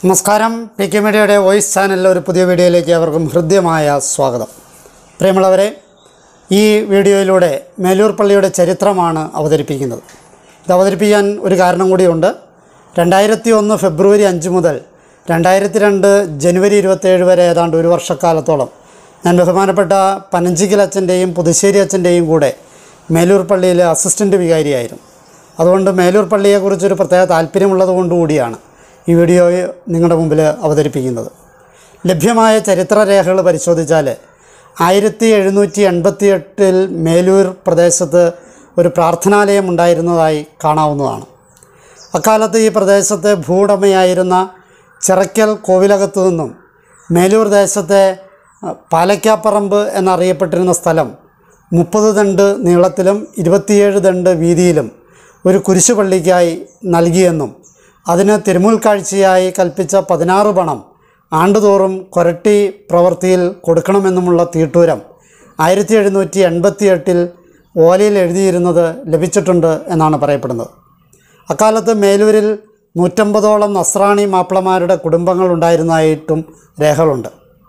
നമസ്കാരം P K മീഡിയയുടെ voice ചാനലിലെ ഒരു പുതിയ വീഡിയോയിലേക്ക് അവർക്കും ഹൃദ്യമായ സ്വാഗതം പ്രിയമുള്ളവരെ ഈ വീഡിയോയിലൂടെ മേലൂർ പള്ളിയുടെ ചരിത്രമാണ് അവതരിപ്പിക്കുന്നത് ഇത് അവതരിപ്പിക്കാൻ ഒരു കാരണം കൂടിയുണ്ട് രണ്ടായിരത്തി ഒന്ന് ഫെബ്രുവരി അഞ്ച് മുതൽ രണ്ടായിരത്തി രണ്ട് ജനുവരി ഇരുപത്തേഴ് വരെ ഏതാണ്ട് ഒരു വർഷക്കാലത്തോളം ഞാൻ ബഹുമാനപ്പെട്ട പനഞ്ചിക്കൽ അച്ഛൻ്റെയും പുതുശ്ശേരി അച്ഛൻ്റെയും കൂടെ മേലൂർ പള്ളിയിലെ അസിസ്റ്റൻ്റ് വികാരിയായിരുന്നു അതുകൊണ്ട് മേലൂർ പള്ളിയെക്കുറിച്ചൊരു പ്രത്യേക താല്പര്യമുള്ളത് കൊണ്ടുകൂടിയാണ് ഈ വീഡിയോ നിങ്ങളുടെ മുമ്പിൽ അവതരിപ്പിക്കുന്നത് ലഭ്യമായ ചരിത്രരേഖകൾ പരിശോധിച്ചാൽ ആയിരത്തി എഴുന്നൂറ്റി എൺപത്തി എട്ടിൽ മേലൂർ പ്രദേശത്ത് ഒരു പ്രാർത്ഥനാലയം ഉണ്ടായിരുന്നതായി കാണാവുന്നതാണ് അക്കാലത്ത് ഈ പ്രദേശത്തെ ഭൂവുടമയായിരുന്ന ചിറയ്ക്കൽ കോവിലകത്തു നിന്നും മേലൂർ ദേശത്തെ അഹ്, പാലക്കാപ്പറമ്പ് എന്നറിയപ്പെട്ടിരുന്ന സ്ഥലം മുപ്പത് ദണ്ട് നീളത്തിലും ഇരുപത്തിയേഴ് ദണ്ട് വീതിയിലും ഒരു കുരിശുപള്ളിക്കായി നൽകിയെന്നും അതിന് തിരുമുൽക്കാഴ്ചയായി കൽപ്പിച്ച പതിനാറ് പണം ആണ്ടുതോറും കൊരട്ടി പ്രവൃത്തിയിൽ കൊടുക്കണമെന്നുമുള്ള തീട്ടൂരം ആയിരത്തി എഴുന്നൂറ്റി എൺപത്തി എട്ടിൽ ഓലയിൽ എഴുതിയിരുന്നത് ലഭിച്ചിട്ടുണ്ട് എന്നാണ് പറയപ്പെടുന്നത് അക്കാലത്ത് മേലൂരിൽ നൂറ്റമ്പതോളം നസ്രാണി മാപ്പിളമാരുടെ കുടുംബങ്ങൾ ഉണ്ടായിരുന്നതായിട്ടും രേഖകളുണ്ട്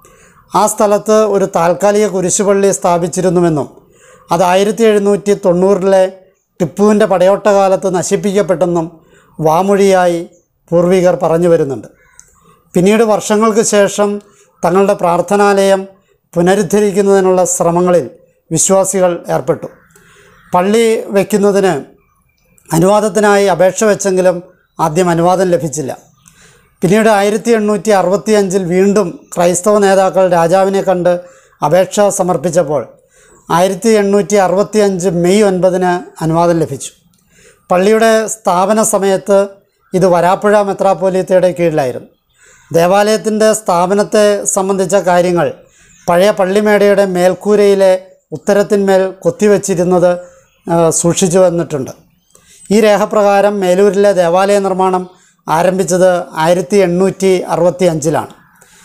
ആ സ്ഥലത്ത് ഒരു താൽക്കാലിക കുരിശുപള്ളി സ്ഥാപിച്ചിരുന്നുവെന്നും അത് ആയിരത്തി എഴുന്നൂറ്റി തൊണ്ണൂറിലെ ടിപ്പുവിൻ്റെ പടയോട്ട കാലത്ത് നശിപ്പിക്കപ്പെട്ടെന്നും വാമൊഴിയായി പൂർവികർ പറഞ്ഞു വരുന്നുണ്ട് പിന്നീട് വർഷങ്ങൾക്ക് ശേഷം തങ്ങളുടെ പ്രാർത്ഥനാലയം പുനരുദ്ധരിക്കുന്നതിനുള്ള ശ്രമങ്ങളിൽ വിശ്വാസികൾ ഏർപ്പെട്ടു പള്ളി വയ്ക്കുന്നതിന് അനുവാദത്തിനായി അപേക്ഷ വെച്ചെങ്കിലും ആദ്യം അനുവാദം ലഭിച്ചില്ല പിന്നീട് ആയിരത്തി എണ്ണൂറ്റി അറുപത്തി അഞ്ചിൽ വീണ്ടും ക്രൈസ്തവ നേതാക്കൾ രാജാവിനെ കണ്ട് അപേക്ഷ സമർപ്പിച്ചപ്പോൾ ആയിരത്തി എണ്ണൂറ്റി അറുപത്തി അഞ്ച് മെയ് ഒൻപതിന് അനുവാദം ലഭിച്ചു പള്ളിയുടെ സ്ഥാപന സമയത്ത് ഇത് വരാപ്പുഴ മെത്രാപ്പോലീത്തയുടെ കീഴിലായിരുന്നു ദേവാലയത്തിൻ്റെ സ്ഥാപനത്തെ സംബന്ധിച്ച കാര്യങ്ങൾ പഴയ പള്ളിമേടയുടെ മേൽക്കൂരയിലെ ഉത്തരത്തിന്മേൽ കൊത്തിവെച്ചിരുന്നത് ആ, സൂക്ഷിച്ചു വന്നിട്ടുണ്ട് ഈ രേഖപ്രകാരം മേലൂരിലെ ദേവാലയ നിർമ്മാണം ആരംഭിച്ചത് ആയിരത്തി എണ്ണൂറ്റി അറുപത്തി അഞ്ചിലാണ്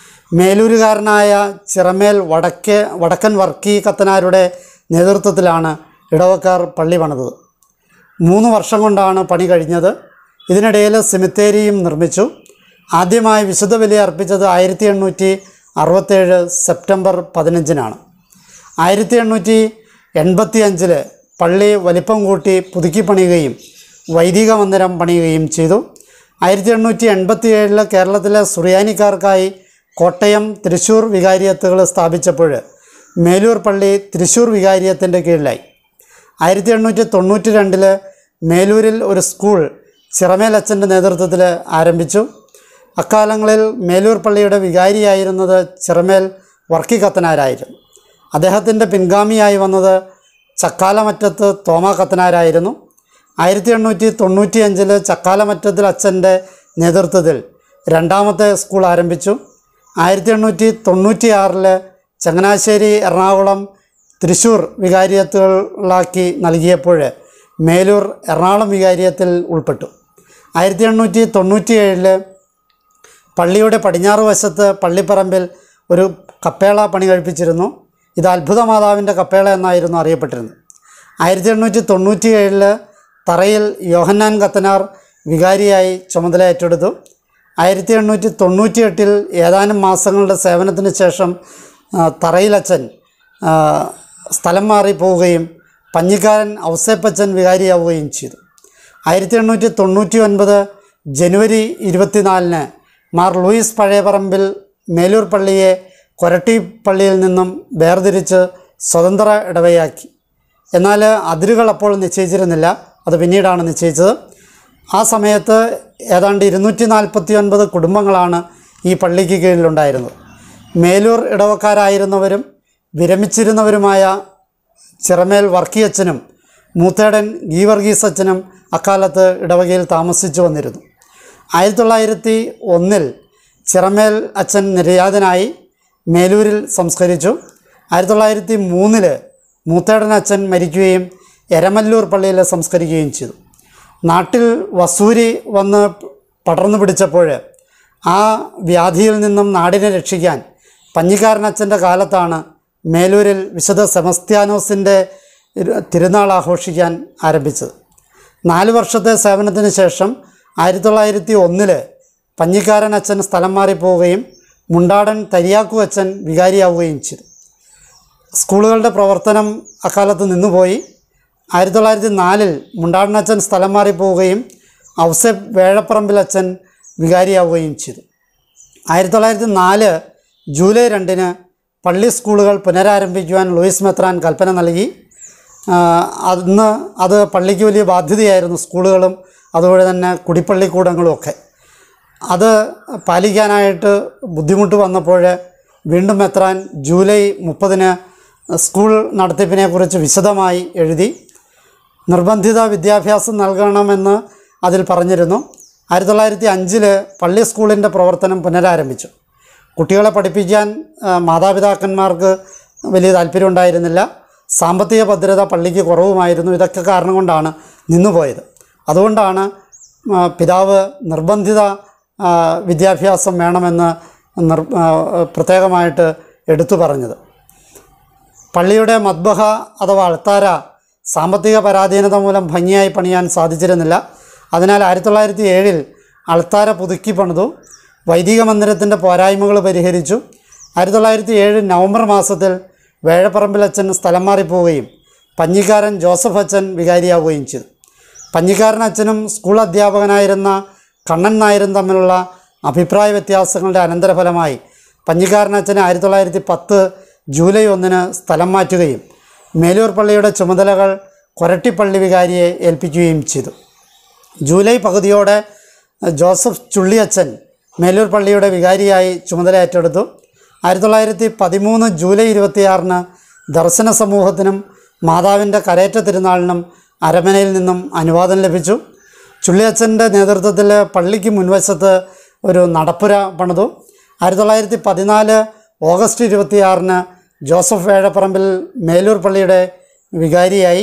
മേലൂരുകാരനായ ചിറമേൽ വടക്കേ വടക്കൻ വർക്കി കത്തനാരുടെ നേതൃത്വത്തിലാണ് ഇടവക്കാർ പള്ളി പണിതത് മൂന്ന് വർഷം കൊണ്ടാണ് പണി കഴിഞ്ഞത് ഇതിനിടയിൽ സെമിത്തേരിയും നിർമ്മിച്ചു ആദ്യമായി വിശുദ്ധ ബലി അർപ്പിച്ചത് ആയിരത്തി എണ്ണൂറ്റി അറുപത്തേഴ് സെപ്റ്റംബർ പതിനഞ്ചിനാണ് ആയിരത്തി എണ്ണൂറ്റി എൺപത്തി അഞ്ചിൽ പള്ളി വലിപ്പം കൂട്ടി പുതുക്കി പണിയുകയും വൈദിക മന്ദിരം പണിയുകയും ചെയ്തു ആയിരത്തി എണ്ണൂറ്റി എൺപത്തി ഏഴിൽ കേരളത്തിലെ സുറിയാനിക്കാർക്കായി കോട്ടയം തൃശ്ശൂർ വികാരിയത്തുകൾ സ്ഥാപിച്ചപ്പോൾ മേലൂർ പള്ളി തൃശ്ശൂർ വികാരിയത്തിൻ്റെ കീഴിലായി ആയിരത്തി എണ്ണൂറ്റി തൊണ്ണൂറ്റി രണ്ടിൽ മേലൂരിൽ ഒരു സ്കൂൾ ചിറമേലച്ഛൻ്റെ നേതൃത്വത്തിൽ ആരംഭിച്ചു അക്കാലങ്ങളിൽ മേലൂർ പള്ളിയുടെ വികാരിയായിരുന്നത് ചിറമേൽ വർക്കി കത്തനാരായിരുന്നു അദ്ദേഹത്തിൻ്റെ പിൻഗാമിയായി വന്നത് ചക്കാലമറ്റത്ത് തോമ കത്തനാരായിരുന്നു ആയിരത്തി എണ്ണൂറ്റി തൊണ്ണൂറ്റി അഞ്ചിൽ ചക്കാലമറ്റത്തിൽ അച്ഛൻ്റെ നേതൃത്വത്തിൽ രണ്ടാമത്തെ സ്കൂൾ ആരംഭിച്ചു ആയിരത്തി എണ്ണൂറ്റി തൊണ്ണൂറ്റി ആറിൽ ചങ്ങനാശ്ശേരി എറണാകുളം തൃശ്ശൂർ വികാരിയത്തുകളാക്കി നൽകിയപ്പോൾ മേലൂർ എറണാകുളം വികാരിയത്തിൽ ഉൾപ്പെട്ടു ആയിരത്തി എണ്ണൂറ്റി തൊണ്ണൂറ്റി ഏഴിൽ പള്ളിയുടെ പടിഞ്ഞാറ് വശത്ത് പള്ളിപ്പറമ്പിൽ ഒരു കപ്പേള പണി കഴിപ്പിച്ചിരുന്നു ഇത് അത്ഭുത മാതാവിൻ്റെ കപ്പേള എന്നായിരുന്നു അറിയപ്പെട്ടിരുന്നത് ആയിരത്തി എണ്ണൂറ്റി തൊണ്ണൂറ്റി ഏഴിൽ തറയിൽ യോഹന്നാൻ കത്തനാർ വികാരിയായി ചുമതല ഏറ്റെടുത്തു ആയിരത്തി എണ്ണൂറ്റി തൊണ്ണൂറ്റി എട്ടിൽ ഏതാനും മാസങ്ങളുടെ സേവനത്തിന് ശേഷം ആ, തറയിലച്ചൻ ആ, സ്ഥലം മാറി പോവുകയും പഞ്ഞിക്കാരൻ ഔസേപ്പച്ചൻ വികാരിയാവുകയും ചെയ്തു ആയിരത്തി എണ്ണൂറ്റി തൊണ്ണൂറ്റി ഒൻപത് ജനുവരി ഇരുപത്തിനാലിന് മാർ ലൂയിസ് പഴയപറമ്പിൽ മേലൂർ പള്ളിയെ കൊരട്ടി പള്ളിയിൽ നിന്നും വേർതിരിച്ച് സ്വതന്ത്ര ഇടവയാക്കി എന്നാൽ അതിരുകൾ അപ്പോൾ നിശ്ചയിച്ചിരുന്നില്ല അത് പിന്നീടാണ് നിശ്ചയിച്ചത് ആ സമയത്ത് ഏതാണ്ട് ഇരുന്നൂറ്റി നാൽപ്പത്തി ഒൻപത് കുടുംബങ്ങളാണ് ഈ പള്ളിക്ക് കീഴിലുണ്ടായിരുന്നത് മേലൂർ ഇടവക്കാരായിരുന്നവരും വിരമിച്ചിരുന്നവരുമായ ചിറമേൽ വർക്കിയച്ഛനും മൂത്തേടൻ ഗീവർഗീസ് അച്ഛനും അക്കാലത്ത് ഇടവകയിൽ താമസിച്ചു വന്നിരുന്നു ആയിരത്തി തൊള്ളായിരത്തി ഒന്നിൽ ചിറമേൽ അച്ഛൻ നിര്യാതനായി മേലൂരിൽ സംസ്കരിച്ചു ആയിരത്തി തൊള്ളായിരത്തി മൂന്നിൽ മൂത്തേടൻ അച്ഛൻ മരിക്കുകയും എരമല്ലൂർ പള്ളിയിൽ സംസ്കരിക്കുകയും ചെയ്തു നാട്ടിൽ വസൂരി വന്ന് പടർന്നു പിടിച്ചപ്പോൾ ആ വ്യാധിയിൽ നിന്നും നാടിനെ രക്ഷിക്കാൻ പഞ്ഞിക്കാരനച്ഛൻ്റെ കാലത്താണ് മേലൂരിൽ വിശുദ്ധ സെമസ്ത്യാനോസിൻ്റെ ഇരു- തിരുനാൾ ആഘോഷിക്കാൻ ആരംഭിച്ചത് നാല് വർഷത്തെ സേവനത്തിന് ശേഷം ആയിരത്തി തൊള്ളായിരത്തി ഒന്നിൽ പഞ്ഞിക്കാരൻ അച്ഛൻ സ്ഥലം മാറിപ്പോവുകയും മുണ്ടാടൻ തരിയാക്കു അച്ഛൻ വികാരിയാവുകയും ചെയ്തു സ്കൂളുകളുടെ പ്രവർത്തനം അക്കാലത്ത് നിന്നുപോയി ആയിരത്തി തൊള്ളായിരത്തി നാലിൽ മുണ്ടാടനച്ഛൻ സ്ഥലം മാറിപ്പോവുകയും ഔസേപ്പ് വേഴപ്പറമ്പിൽ അച്ഛൻ വികാരിയാവുകയും ചെയ്തു ആയിരത്തി തൊള്ളായിരത്തി നാല് ജൂലൈ രണ്ടിന് പള്ളി സ്കൂളുകൾ പുനരാരംഭിക്കുവാൻ ലൂയിസ് മെത്രാൻ കൽപ്പന നൽകി ആ, അന്ന് അത് പള്ളിക്ക് വലിയ ബാധ്യതയായിരുന്നു സ്കൂളുകളും അതുപോലെ തന്നെ കുടിപ്പള്ളിക്കൂടങ്ങളും ഒക്കെ അത് പാലിക്കാനായിട്ട് ബുദ്ധിമുട്ട് വന്നപ്പോൾ വീണ്ടും മെത്രാൻ ജൂലൈ മുപ്പതിന് സ്കൂൾ നടത്തിപ്പിനെക്കുറിച്ച് വിശദമായി എഴുതി നിർബന്ധിത വിദ്യാഭ്യാസം നൽകണമെന്ന് അതിൽ പറഞ്ഞിരുന്നു ആയിരത്തി തൊള്ളായിരത്തി അഞ്ചിൽ പള്ളി സ്കൂളിൻ്റെ പ്രവർത്തനം പുനരാരംഭിച്ചു കുട്ടികളെ പഠിപ്പിക്കാൻ ആ, മാതാപിതാക്കന്മാർക്ക് വലിയ താല്പര്യമുണ്ടായിരുന്നില്ല സാമ്പത്തിക ഭദ്രത പള്ളിക്ക് കുറവുമായിരുന്നു ഇതൊക്കെ കാരണം കൊണ്ടാണ് നിന്നുപോയത് അതുകൊണ്ടാണ് ആ, പിതാവ് നിർബന്ധിത ആ, വിദ്യാഭ്യാസം വേണമെന്ന് നിർ ആ, പ്രത്യേകമായിട്ട് എടുത്തു പറഞ്ഞത് പള്ളിയുടെ മദ്ബഹ അഥവാ അൾത്താര സാമ്പത്തിക പരാധീനത മൂലം ഭംഗിയായി പണിയാൻ സാധിച്ചിരുന്നില്ല അതിനാൽ ആയിരത്തി തൊള്ളായിരത്തി ഏഴിൽ അൾത്താര പുതുക്കി പണിതു വൈദിക മന്ദിരത്തിൻ്റെ പോരായ്മകൾ പരിഹരിച്ചു ആയിരത്തി തൊള്ളായിരത്തി ഏഴ് നവംബർ മാസത്തിൽ വേഴപ്പറമ്പിലച്ഛൻ സ്ഥലം മാറിപ്പോവുകയും പഞ്ഞിക്കാരൻ ജോസഫ് അച്ഛൻ വികാരിയാവുകയും ചെയ്തു പഞ്ഞിക്കാരൻ അച്ഛനും സ്കൂൾ അധ്യാപകനായിരുന്ന കണ്ണൻ നായരും തമ്മിലുള്ള അഭിപ്രായ വ്യത്യാസങ്ങളുടെ അനന്തരഫലമായി പഞ്ഞിക്കാരൻ അച്ഛനെ ആയിരത്തി തൊള്ളായിരത്തി പത്ത് ജൂലൈ ഒന്നിന് സ്ഥലം മാറ്റുകയും മേലൂർ പള്ളിയുടെ ചുമതലകൾ കൊരട്ടിപ്പള്ളി വികാരിയെ ഏൽപ്പിക്കുകയും ചെയ്തു ജൂലൈ പകുതിയോടെ ജോസഫ് ചുള്ളിയച്ചൻ മേലൂർ പള്ളിയുടെ വികാരിയായി ചുമതല ഏറ്റെടുത്തു ആയിരത്തി തൊള്ളായിരത്തി പതിമൂന്ന് ജൂലൈ ഇരുപത്തിയാറിന് ദർശന സമൂഹത്തിനും മാതാവിൻ്റെ കരേറ്റ തിരുനാളിനും അരമനയിൽ നിന്നും അനുവാദം ലഭിച്ചു ചുള്ളിയച്ചൻ്റെ നേതൃത്വത്തിൽ പള്ളിക്ക് മുൻവശത്ത് ഒരു നടപ്പുര പണിതു ആയിരത്തി തൊള്ളായിരത്തി പതിനാല് ഓഗസ്റ്റ് ഇരുപത്തിയാറിന് ജോസഫ് വേഴപ്പറമ്പിൽ മേലൂർ പള്ളിയുടെ വികാരിയായി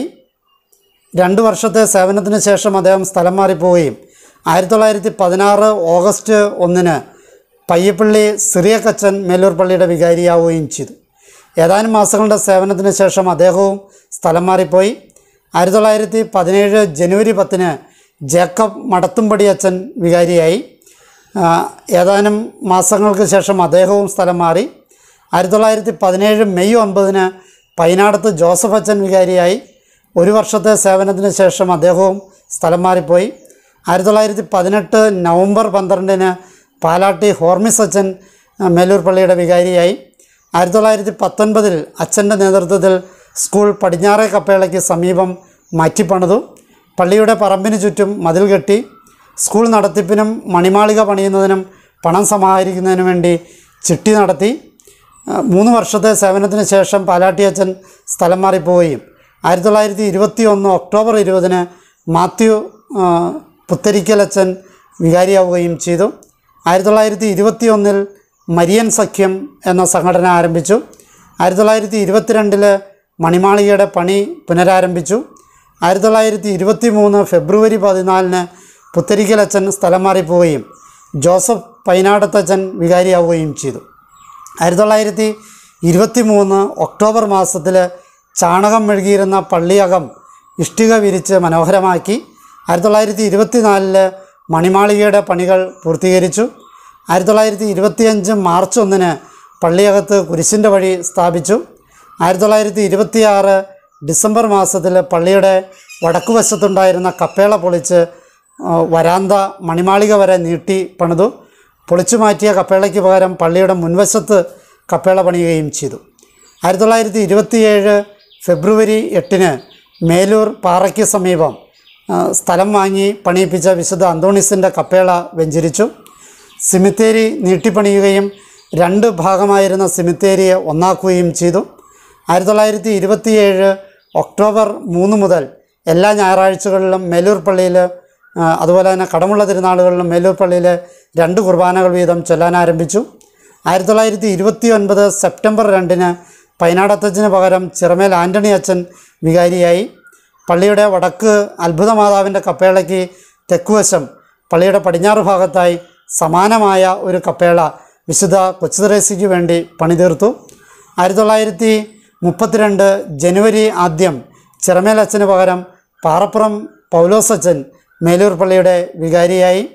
രണ്ട് വർഷത്തെ സേവനത്തിന് ശേഷം അദ്ദേഹം സ്ഥലം മാറിപ്പോവുകയും ആയിരത്തി തൊള്ളായിരത്തി പതിനാറ് ഓഗസ്റ്റ് ഒന്നിന് പയ്യപ്പള്ളി സിറിയക്കച്ചൻ മേലൂർ പള്ളിയുടെ വികാരിയാവുകയും ചെയ്തു ഏതാനും മാസങ്ങളുടെ സേവനത്തിന് ശേഷം അദ്ദേഹവും സ്ഥലം മാറിപ്പോയി ആയിരത്തി തൊള്ളായിരത്തി പതിനേഴ് ജനുവരി പത്തിന് ജേക്കബ് മടത്തുംപടി അച്ഛൻ വികാരിയായി ആ, ഏതാനും മാസങ്ങൾക്ക് ശേഷം അദ്ദേഹവും സ്ഥലം മാറി ആയിരത്തി തൊള്ളായിരത്തി പതിനേഴ് മെയ് ഒമ്പതിന് പൈനാടത്ത് ജോസഫ് അച്ഛൻ വികാരിയായി ഒരു വർഷത്തെ സേവനത്തിന് ശേഷം അദ്ദേഹവും സ്ഥലം മാറിപ്പോയി ആയിരത്തി തൊള്ളായിരത്തി പതിനെട്ട് നവംബർ പന്ത്രണ്ടിന് പാലാട്ടി ഹോർമിസ് അച്ഛൻ ആ, മേലൂർ പള്ളിയുടെ വികാരിയായി ആയിരത്തി തൊള്ളായിരത്തി പത്തൊൻപതിൽ അച്ഛൻ്റെ നേതൃത്വത്തിൽ സ്കൂൾ പടിഞ്ഞാറേ കപ്പേളയ്ക്ക് സമീപം മാറ്റിപ്പണിതു പള്ളിയുടെ പറമ്പിന് ചുറ്റും മതിൽ കെട്ടി സ്കൂൾ നടത്തിപ്പിനും മണിമാളിക പണിയുന്നതിനും പണം സമാഹരിക്കുന്നതിനും വേണ്ടി ചിട്ടി നടത്തി ആ, മൂന്ന് വർഷത്തെ സേവനത്തിന് ശേഷം പാലാട്ടിയച്ചൻ സ്ഥലം മാറിപ്പോവുകയും ആയിരത്തി തൊള്ളായിരത്തി ഇരുപത്തി ഒന്ന് ഒക്ടോബർ ഇരുപതിന് മാത്യു ആ, പുത്തരിക്കലച്ചൻ വികാരിയാവുകയും ചെയ്തു ആയിരത്തി തൊള്ളായിരത്തി ഇരുപത്തി ഒന്നിൽ മരിയൻ സഖ്യം എന്ന സംഘടന ആരംഭിച്ചു ആയിരത്തി തൊള്ളായിരത്തി ഇരുപത്തിരണ്ടിൽ മണിമാളികയുടെ പണി പുനരാരംഭിച്ചു ആയിരത്തി തൊള്ളായിരത്തി ഇരുപത്തി മൂന്ന് ഫെബ്രുവരി പതിനാലിന് പുത്തരിക്കലച്ചൻ സ്ഥലം മാറിപ്പോവുകയും ജോസഫ് പൈനാടത്തച്ഛൻ വികാരിയാവുകയും ചെയ്തു ആയിരത്തി തൊള്ളായിരത്തി ഇരുപത്തി മൂന്ന് ഒക്ടോബർ മാസത്തിൽ ചാണകം മെഴുകിയിരുന്ന പള്ളിയകം ഇഷ്ടിക വിരിച്ച് മനോഹരമാക്കി ആയിരത്തി തൊള്ളായിരത്തി ഇരുപത്തിനാലില് മണിമാളികയുടെ പണികൾ പൂർത്തീകരിച്ചു ആയിരത്തി തൊള്ളായിരത്തി ഇരുപത്തിയഞ്ച് മാർച്ച് ഒന്നിന് പള്ളിയകത്ത് കുരിശിൻ്റെ വഴി സ്ഥാപിച്ചു ആയിരത്തി തൊള്ളായിരത്തി ഇരുപത്തിയാറ് ഡിസംബർ മാസത്തിൽ പള്ളിയുടെ വടക്കുവശത്തുണ്ടായിരുന്ന കപ്പേള പൊളിച്ച് ആ, വരാന്ത മണിമാളിക വരെ നീട്ടി പണിതു പൊളിച്ചു മാറ്റിയ കപ്പേളയ്ക്ക് പകരം പള്ളിയുടെ മുൻവശത്ത് കപ്പേള പണിയുകയും ചെയ്തു ആയിരത്തി തൊള്ളായിരത്തി ഇരുപത്തിയേഴ് ഫെബ്രുവരി എട്ടിന് മേലൂർ പാറയ്ക്ക് സമീപം ആ, സ്ഥലം വാങ്ങി പണിയിപ്പിച്ച വിശുദ്ധ അന്തോണിസിൻ്റെ കപ്പേള വെഞ്ചരിച്ചു സിമിത്തേരി നീട്ടിപ്പണിയുകയും രണ്ട് ഭാഗമായിരുന്ന സിമിത്തേരിയെ ഒന്നാക്കുകയും ചെയ്തു ആയിരത്തി തൊള്ളായിരത്തി ഇരുപത്തിയേഴ് ഒക്ടോബർ മൂന്ന് മുതൽ എല്ലാ ഞായറാഴ്ചകളിലും മേലൂർ പള്ളിയിൽ ആ, അതുപോലെ തന്നെ കടമുള്ള തിരുനാളുകളിലും മേലൂർ പള്ളിയിൽ രണ്ട് കുർബാനകൾ വീതം ചൊല്ലാൻ ആരംഭിച്ചു ആയിരത്തി തൊള്ളായിരത്തി ഇരുപത്തി ഒൻപത് സെപ്റ്റംബർ രണ്ടിന് പൈനാടത്തച്ഛന് പകരം ചിറമേൽ ആൻ്റണി അച്ഛൻ വികാരിയായി പള്ളിയുടെ വടക്ക് അത്ഭുതമാതാവിൻ്റെ കപ്പേളയ്ക്ക് തെക്കുവശം പള്ളിയുടെ പടിഞ്ഞാറ് ഭാഗത്തായി സമാനമായ ഒരു കപ്പേള വിശുദ്ധ കൊച്ചുത്രേസിക്ക് വേണ്ടി പണിതീർത്തു ആയിരത്തി തൊള്ളായിരത്തി മുപ്പത്തിരണ്ട് ജനുവരി ആദ്യം ചിറമേൽ അച്ഛന് പകരം പാറപ്പുറം പൗലോസ് അച്ഛൻ മേലൂർ പള്ളിയുടെ വികാരിയായി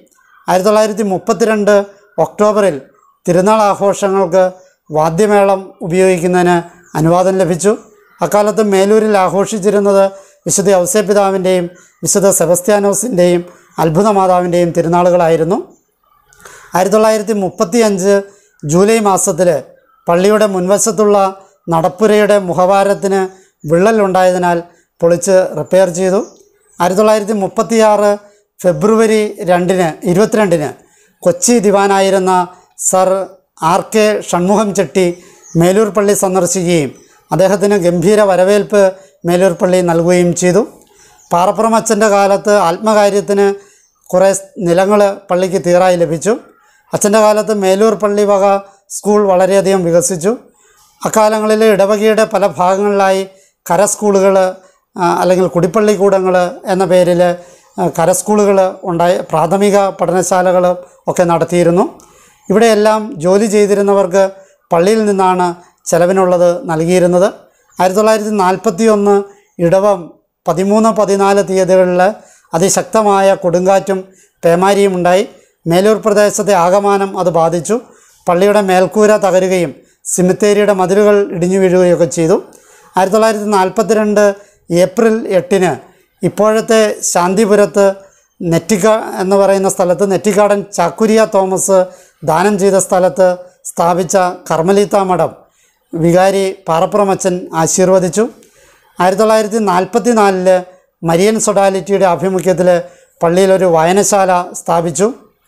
ആയിരത്തി തൊള്ളായിരത്തി മുപ്പത്തിരണ്ട് ഒക്ടോബറിൽ തിരുനാൾ ആഘോഷങ്ങൾക്ക് വാദ്യമേളം ഉപയോഗിക്കുന്നതിന് അനുവാദം ലഭിച്ചു അക്കാലത്ത് മേലൂരിൽ ആഘോഷിച്ചിരുന്നത് വിശുദ്ധ ഔസേപിതാവിൻ്റെയും വിശുദ്ധ സെബസ്ത്യാനോസിൻ്റെയും അത്ഭുതമാതാവിൻ്റെയും തിരുനാളുകളായിരുന്നു ആയിരത്തി തൊള്ളായിരത്തി മുപ്പത്തി അഞ്ച് ജൂലൈ മാസത്തിൽ പള്ളിയുടെ മുൻവശത്തുള്ള നടപ്പുരയുടെ മുഖവാരത്തിന് വിള്ളലുണ്ടായതിനാൽ പൊളിച്ച് റിപ്പയർ ചെയ്തു ആയിരത്തി തൊള്ളായിരത്തി മുപ്പത്തിയാറ് ഫെബ്രുവരി രണ്ടിന് ഇരുപത്തിരണ്ടിന് കൊച്ചി ദിവാനായിരുന്ന sir R K Shanmugham Chetty Melur പള്ളി സന്ദർശിക്കുകയും അദ്ദേഹത്തിന് ഗംഭീര വരവേൽപ്പ് മേലൂർ പള്ളി നൽകുകയും ചെയ്തു പാറപ്പുറം അച്ഛൻ്റെ കാലത്ത് ആത്മകാര്യത്തിന് കുറേ നിലങ്ങൾ പള്ളിക്ക് തീറായി ലഭിച്ചു അച്ഛൻ്റെ കാലത്ത് മേലൂർ പള്ളി വക സ്കൂൾ വളരെയധികം വികസിച്ചു അക്കാലങ്ങളിൽ ഇടവകയുടെ പല ഭാഗങ്ങളിലായി കര സ്കൂളുകൾ അല്ലെങ്കിൽ കുടിപ്പള്ളിക്കൂടങ്ങൾ എന്ന പേരിൽ ആ, കര സ്കൂളുകൾ ഉണ്ടായി പ്രാഥമിക പഠനശാലകൾ ഒക്കെ നടത്തിയിരുന്നു ഇവിടെയെല്ലാം ജോലി ചെയ്തിരുന്നവർക്ക് പള്ളിയിൽ നിന്നാണ് ചെലവിനുള്ളത് നൽകിയിരുന്നത് ആയിരത്തി തൊള്ളായിരത്തി നാൽപ്പത്തി ഒന്ന് ഇടവം പതിമൂന്ന് പതിനാല് തീയതികളിൽ അതിശക്തമായ കൊടുങ്കാറ്റും പേമാരിയും ഉണ്ടായി മേലൂർ പ്രദേശത്തെ ആകമാനം അത് ബാധിച്ചു പള്ളിയുടെ മേൽക്കൂര തകരുകയും സിമിത്തേരിയുടെ മതിലുകൾ ഇടിഞ്ഞു വീഴുകയൊക്കെ ചെയ്തു ആയിരത്തി തൊള്ളായിരത്തി നാൽപ്പത്തിരണ്ട് ഏപ്രിൽ എട്ടിന് ഇപ്പോഴത്തെ ശാന്തിപുരത്ത് നെറ്റിക്ക എന്ന് പറയുന്ന സ്ഥലത്ത് നെറ്റിക്കാടൻ ചാക്കുരിയ തോമസ് ദാനം ചെയ്ത സ്ഥലത്ത് സ്ഥാപിച്ച കർമ്മലീത്ത മഠം വികാരി പാറപ്പുറമച്ചൻ ആശീർവദിച്ചു ആയിരത്തി തൊള്ളായിരത്തി നാൽപ്പത്തി നാലില് മരിയൻ സൊഡാലിറ്റിയുടെ ആഭിമുഖ്യത്തിൽ പള്ളിയിലൊരു വായനശാല സ്ഥാപിച്ചു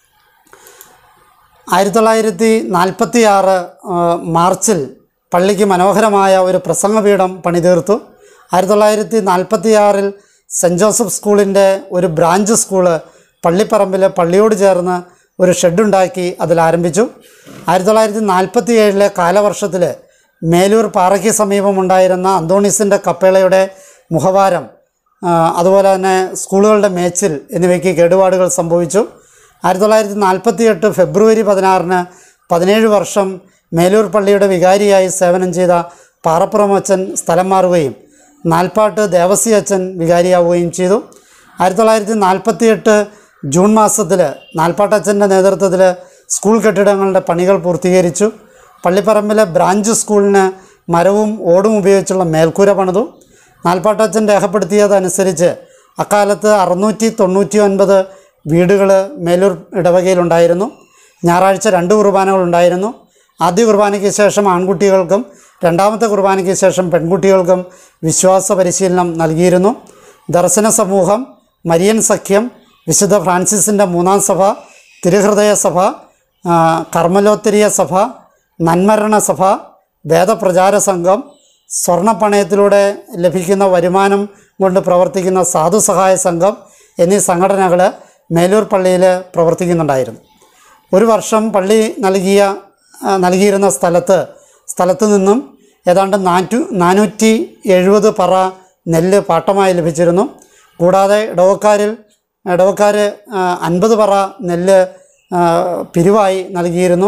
ആയിരത്തി തൊള്ളായിരത്തി നാൽപ്പത്തി ആറ് മാർച്ചിൽ പള്ളിക്ക് മനോഹരമായ ഒരു പ്രസംഗപീഠം പണിതീർത്തു ആയിരത്തി തൊള്ളായിരത്തി നാൽപ്പത്തി ആറിൽ സെൻറ്റ് ജോസഫ് സ്കൂളിൻ്റെ ഒരു ബ്രാഞ്ച് സ്കൂള് പള്ളിപ്പറമ്പിൽ പള്ളിയോട് ചേർന്ന് ഒരു ഷെഡുണ്ടാക്കി അതിൽ ആരംഭിച്ചു ആയിരത്തി തൊള്ളായിരത്തി നാൽപ്പത്തി ഏഴിലെ കാലവർഷത്തിൽ മേലൂർ പാറയ്ക്ക് സമീപമുണ്ടായിരുന്ന അന്തോണീസിൻ്റെ കപ്പേളയുടെ മുഖവാരം ആ, അതുപോലെ തന്നെ സ്കൂളുകളുടെ മേച്ചിൽ എന്നിവയ്ക്ക് കേടുപാടുകൾ സംഭവിച്ചു ആയിരത്തി തൊള്ളായിരത്തി നാൽപ്പത്തി എട്ട് ഫെബ്രുവരി പതിനാറിന് പതിനേഴ് വർഷം മേലൂർ പള്ളിയുടെ വികാരിയായി സേവനം ചെയ്ത പാറപ്പുറം അച്ഛൻ സ്ഥലം മാറുകയും നാൽപ്പാട്ട് ദേവസി അച്ഛൻ വികാരിയാവുകയും ചെയ്തു ആയിരത്തി തൊള്ളായിരത്തി നാൽപ്പത്തി എട്ട് ജൂൺ മാസത്തിൽ നാൽപ്പാട്ടച്ഛൻ്റെ നേതൃത്വത്തിൽ സ്കൂൾ കെട്ടിടങ്ങളുടെ പണികൾ പൂർത്തീകരിച്ചു പള്ളിപ്പറമ്പിലെ ബ്രാഞ്ച് സ്കൂളിന് മരവും ഓടും ഉപയോഗിച്ചുള്ള മേൽക്കൂര പണിതു നാൽപ്പാട്ടച്ഛൻ രേഖപ്പെടുത്തിയതനുസരിച്ച് അക്കാലത്ത് അറുന്നൂറ്റി തൊണ്ണൂറ്റി ഒൻപത് വീടുകൾ മേലൂർ ഇടവകയിലുണ്ടായിരുന്നു ഞായറാഴ്ച രണ്ട് കുർബാനകൾ ഉണ്ടായിരുന്നു ആദ്യ കുർബാനയ്ക്ക് ശേഷം ആൺകുട്ടികൾക്കും രണ്ടാമത്തെ കുർബാനയ്ക്ക് ശേഷം പെൺകുട്ടികൾക്കും വിശ്വാസ പരിശീലനം നൽകിയിരുന്നു ദർശന സമൂഹം മരിയൻ സഖ്യം വിശുദ്ധ ഫ്രാൻസിസിൻ്റെ മൂന്നാം സഭ തിരുഹൃദയ സഭ ആ, കർമ്മലോത്തരീയ സഭ നന്മരണ സഭ വേദപ്രചാര സംഘം സ്വർണ്ണപ്പണയത്തിലൂടെ ലഭിക്കുന്ന വരുമാനം കൊണ്ട് പ്രവർത്തിക്കുന്ന സാധു സഹായ സംഘം എന്നീ സംഘടനകൾ മേലൂർ പള്ളിയിൽ പ്രവർത്തിക്കുന്നുണ്ടായിരുന്നു ഒരു വർഷം പള്ളി നൽകിയ ആ, നൽകിയിരുന്ന സ്ഥലത്ത് സ്ഥലത്ത് നിന്നും ഏതാണ്ട് നാറ്റു നാനൂറ്റി എഴുപത് പറ നെല്ല് പാട്ടമായി ലഭിച്ചിരുന്നു കൂടാതെ ഇടവക്കാരിൽ ഇടവക്കാർ അൻപത് പറ നെല്ല് ആ, പിരിവായി നൽകിയിരുന്നു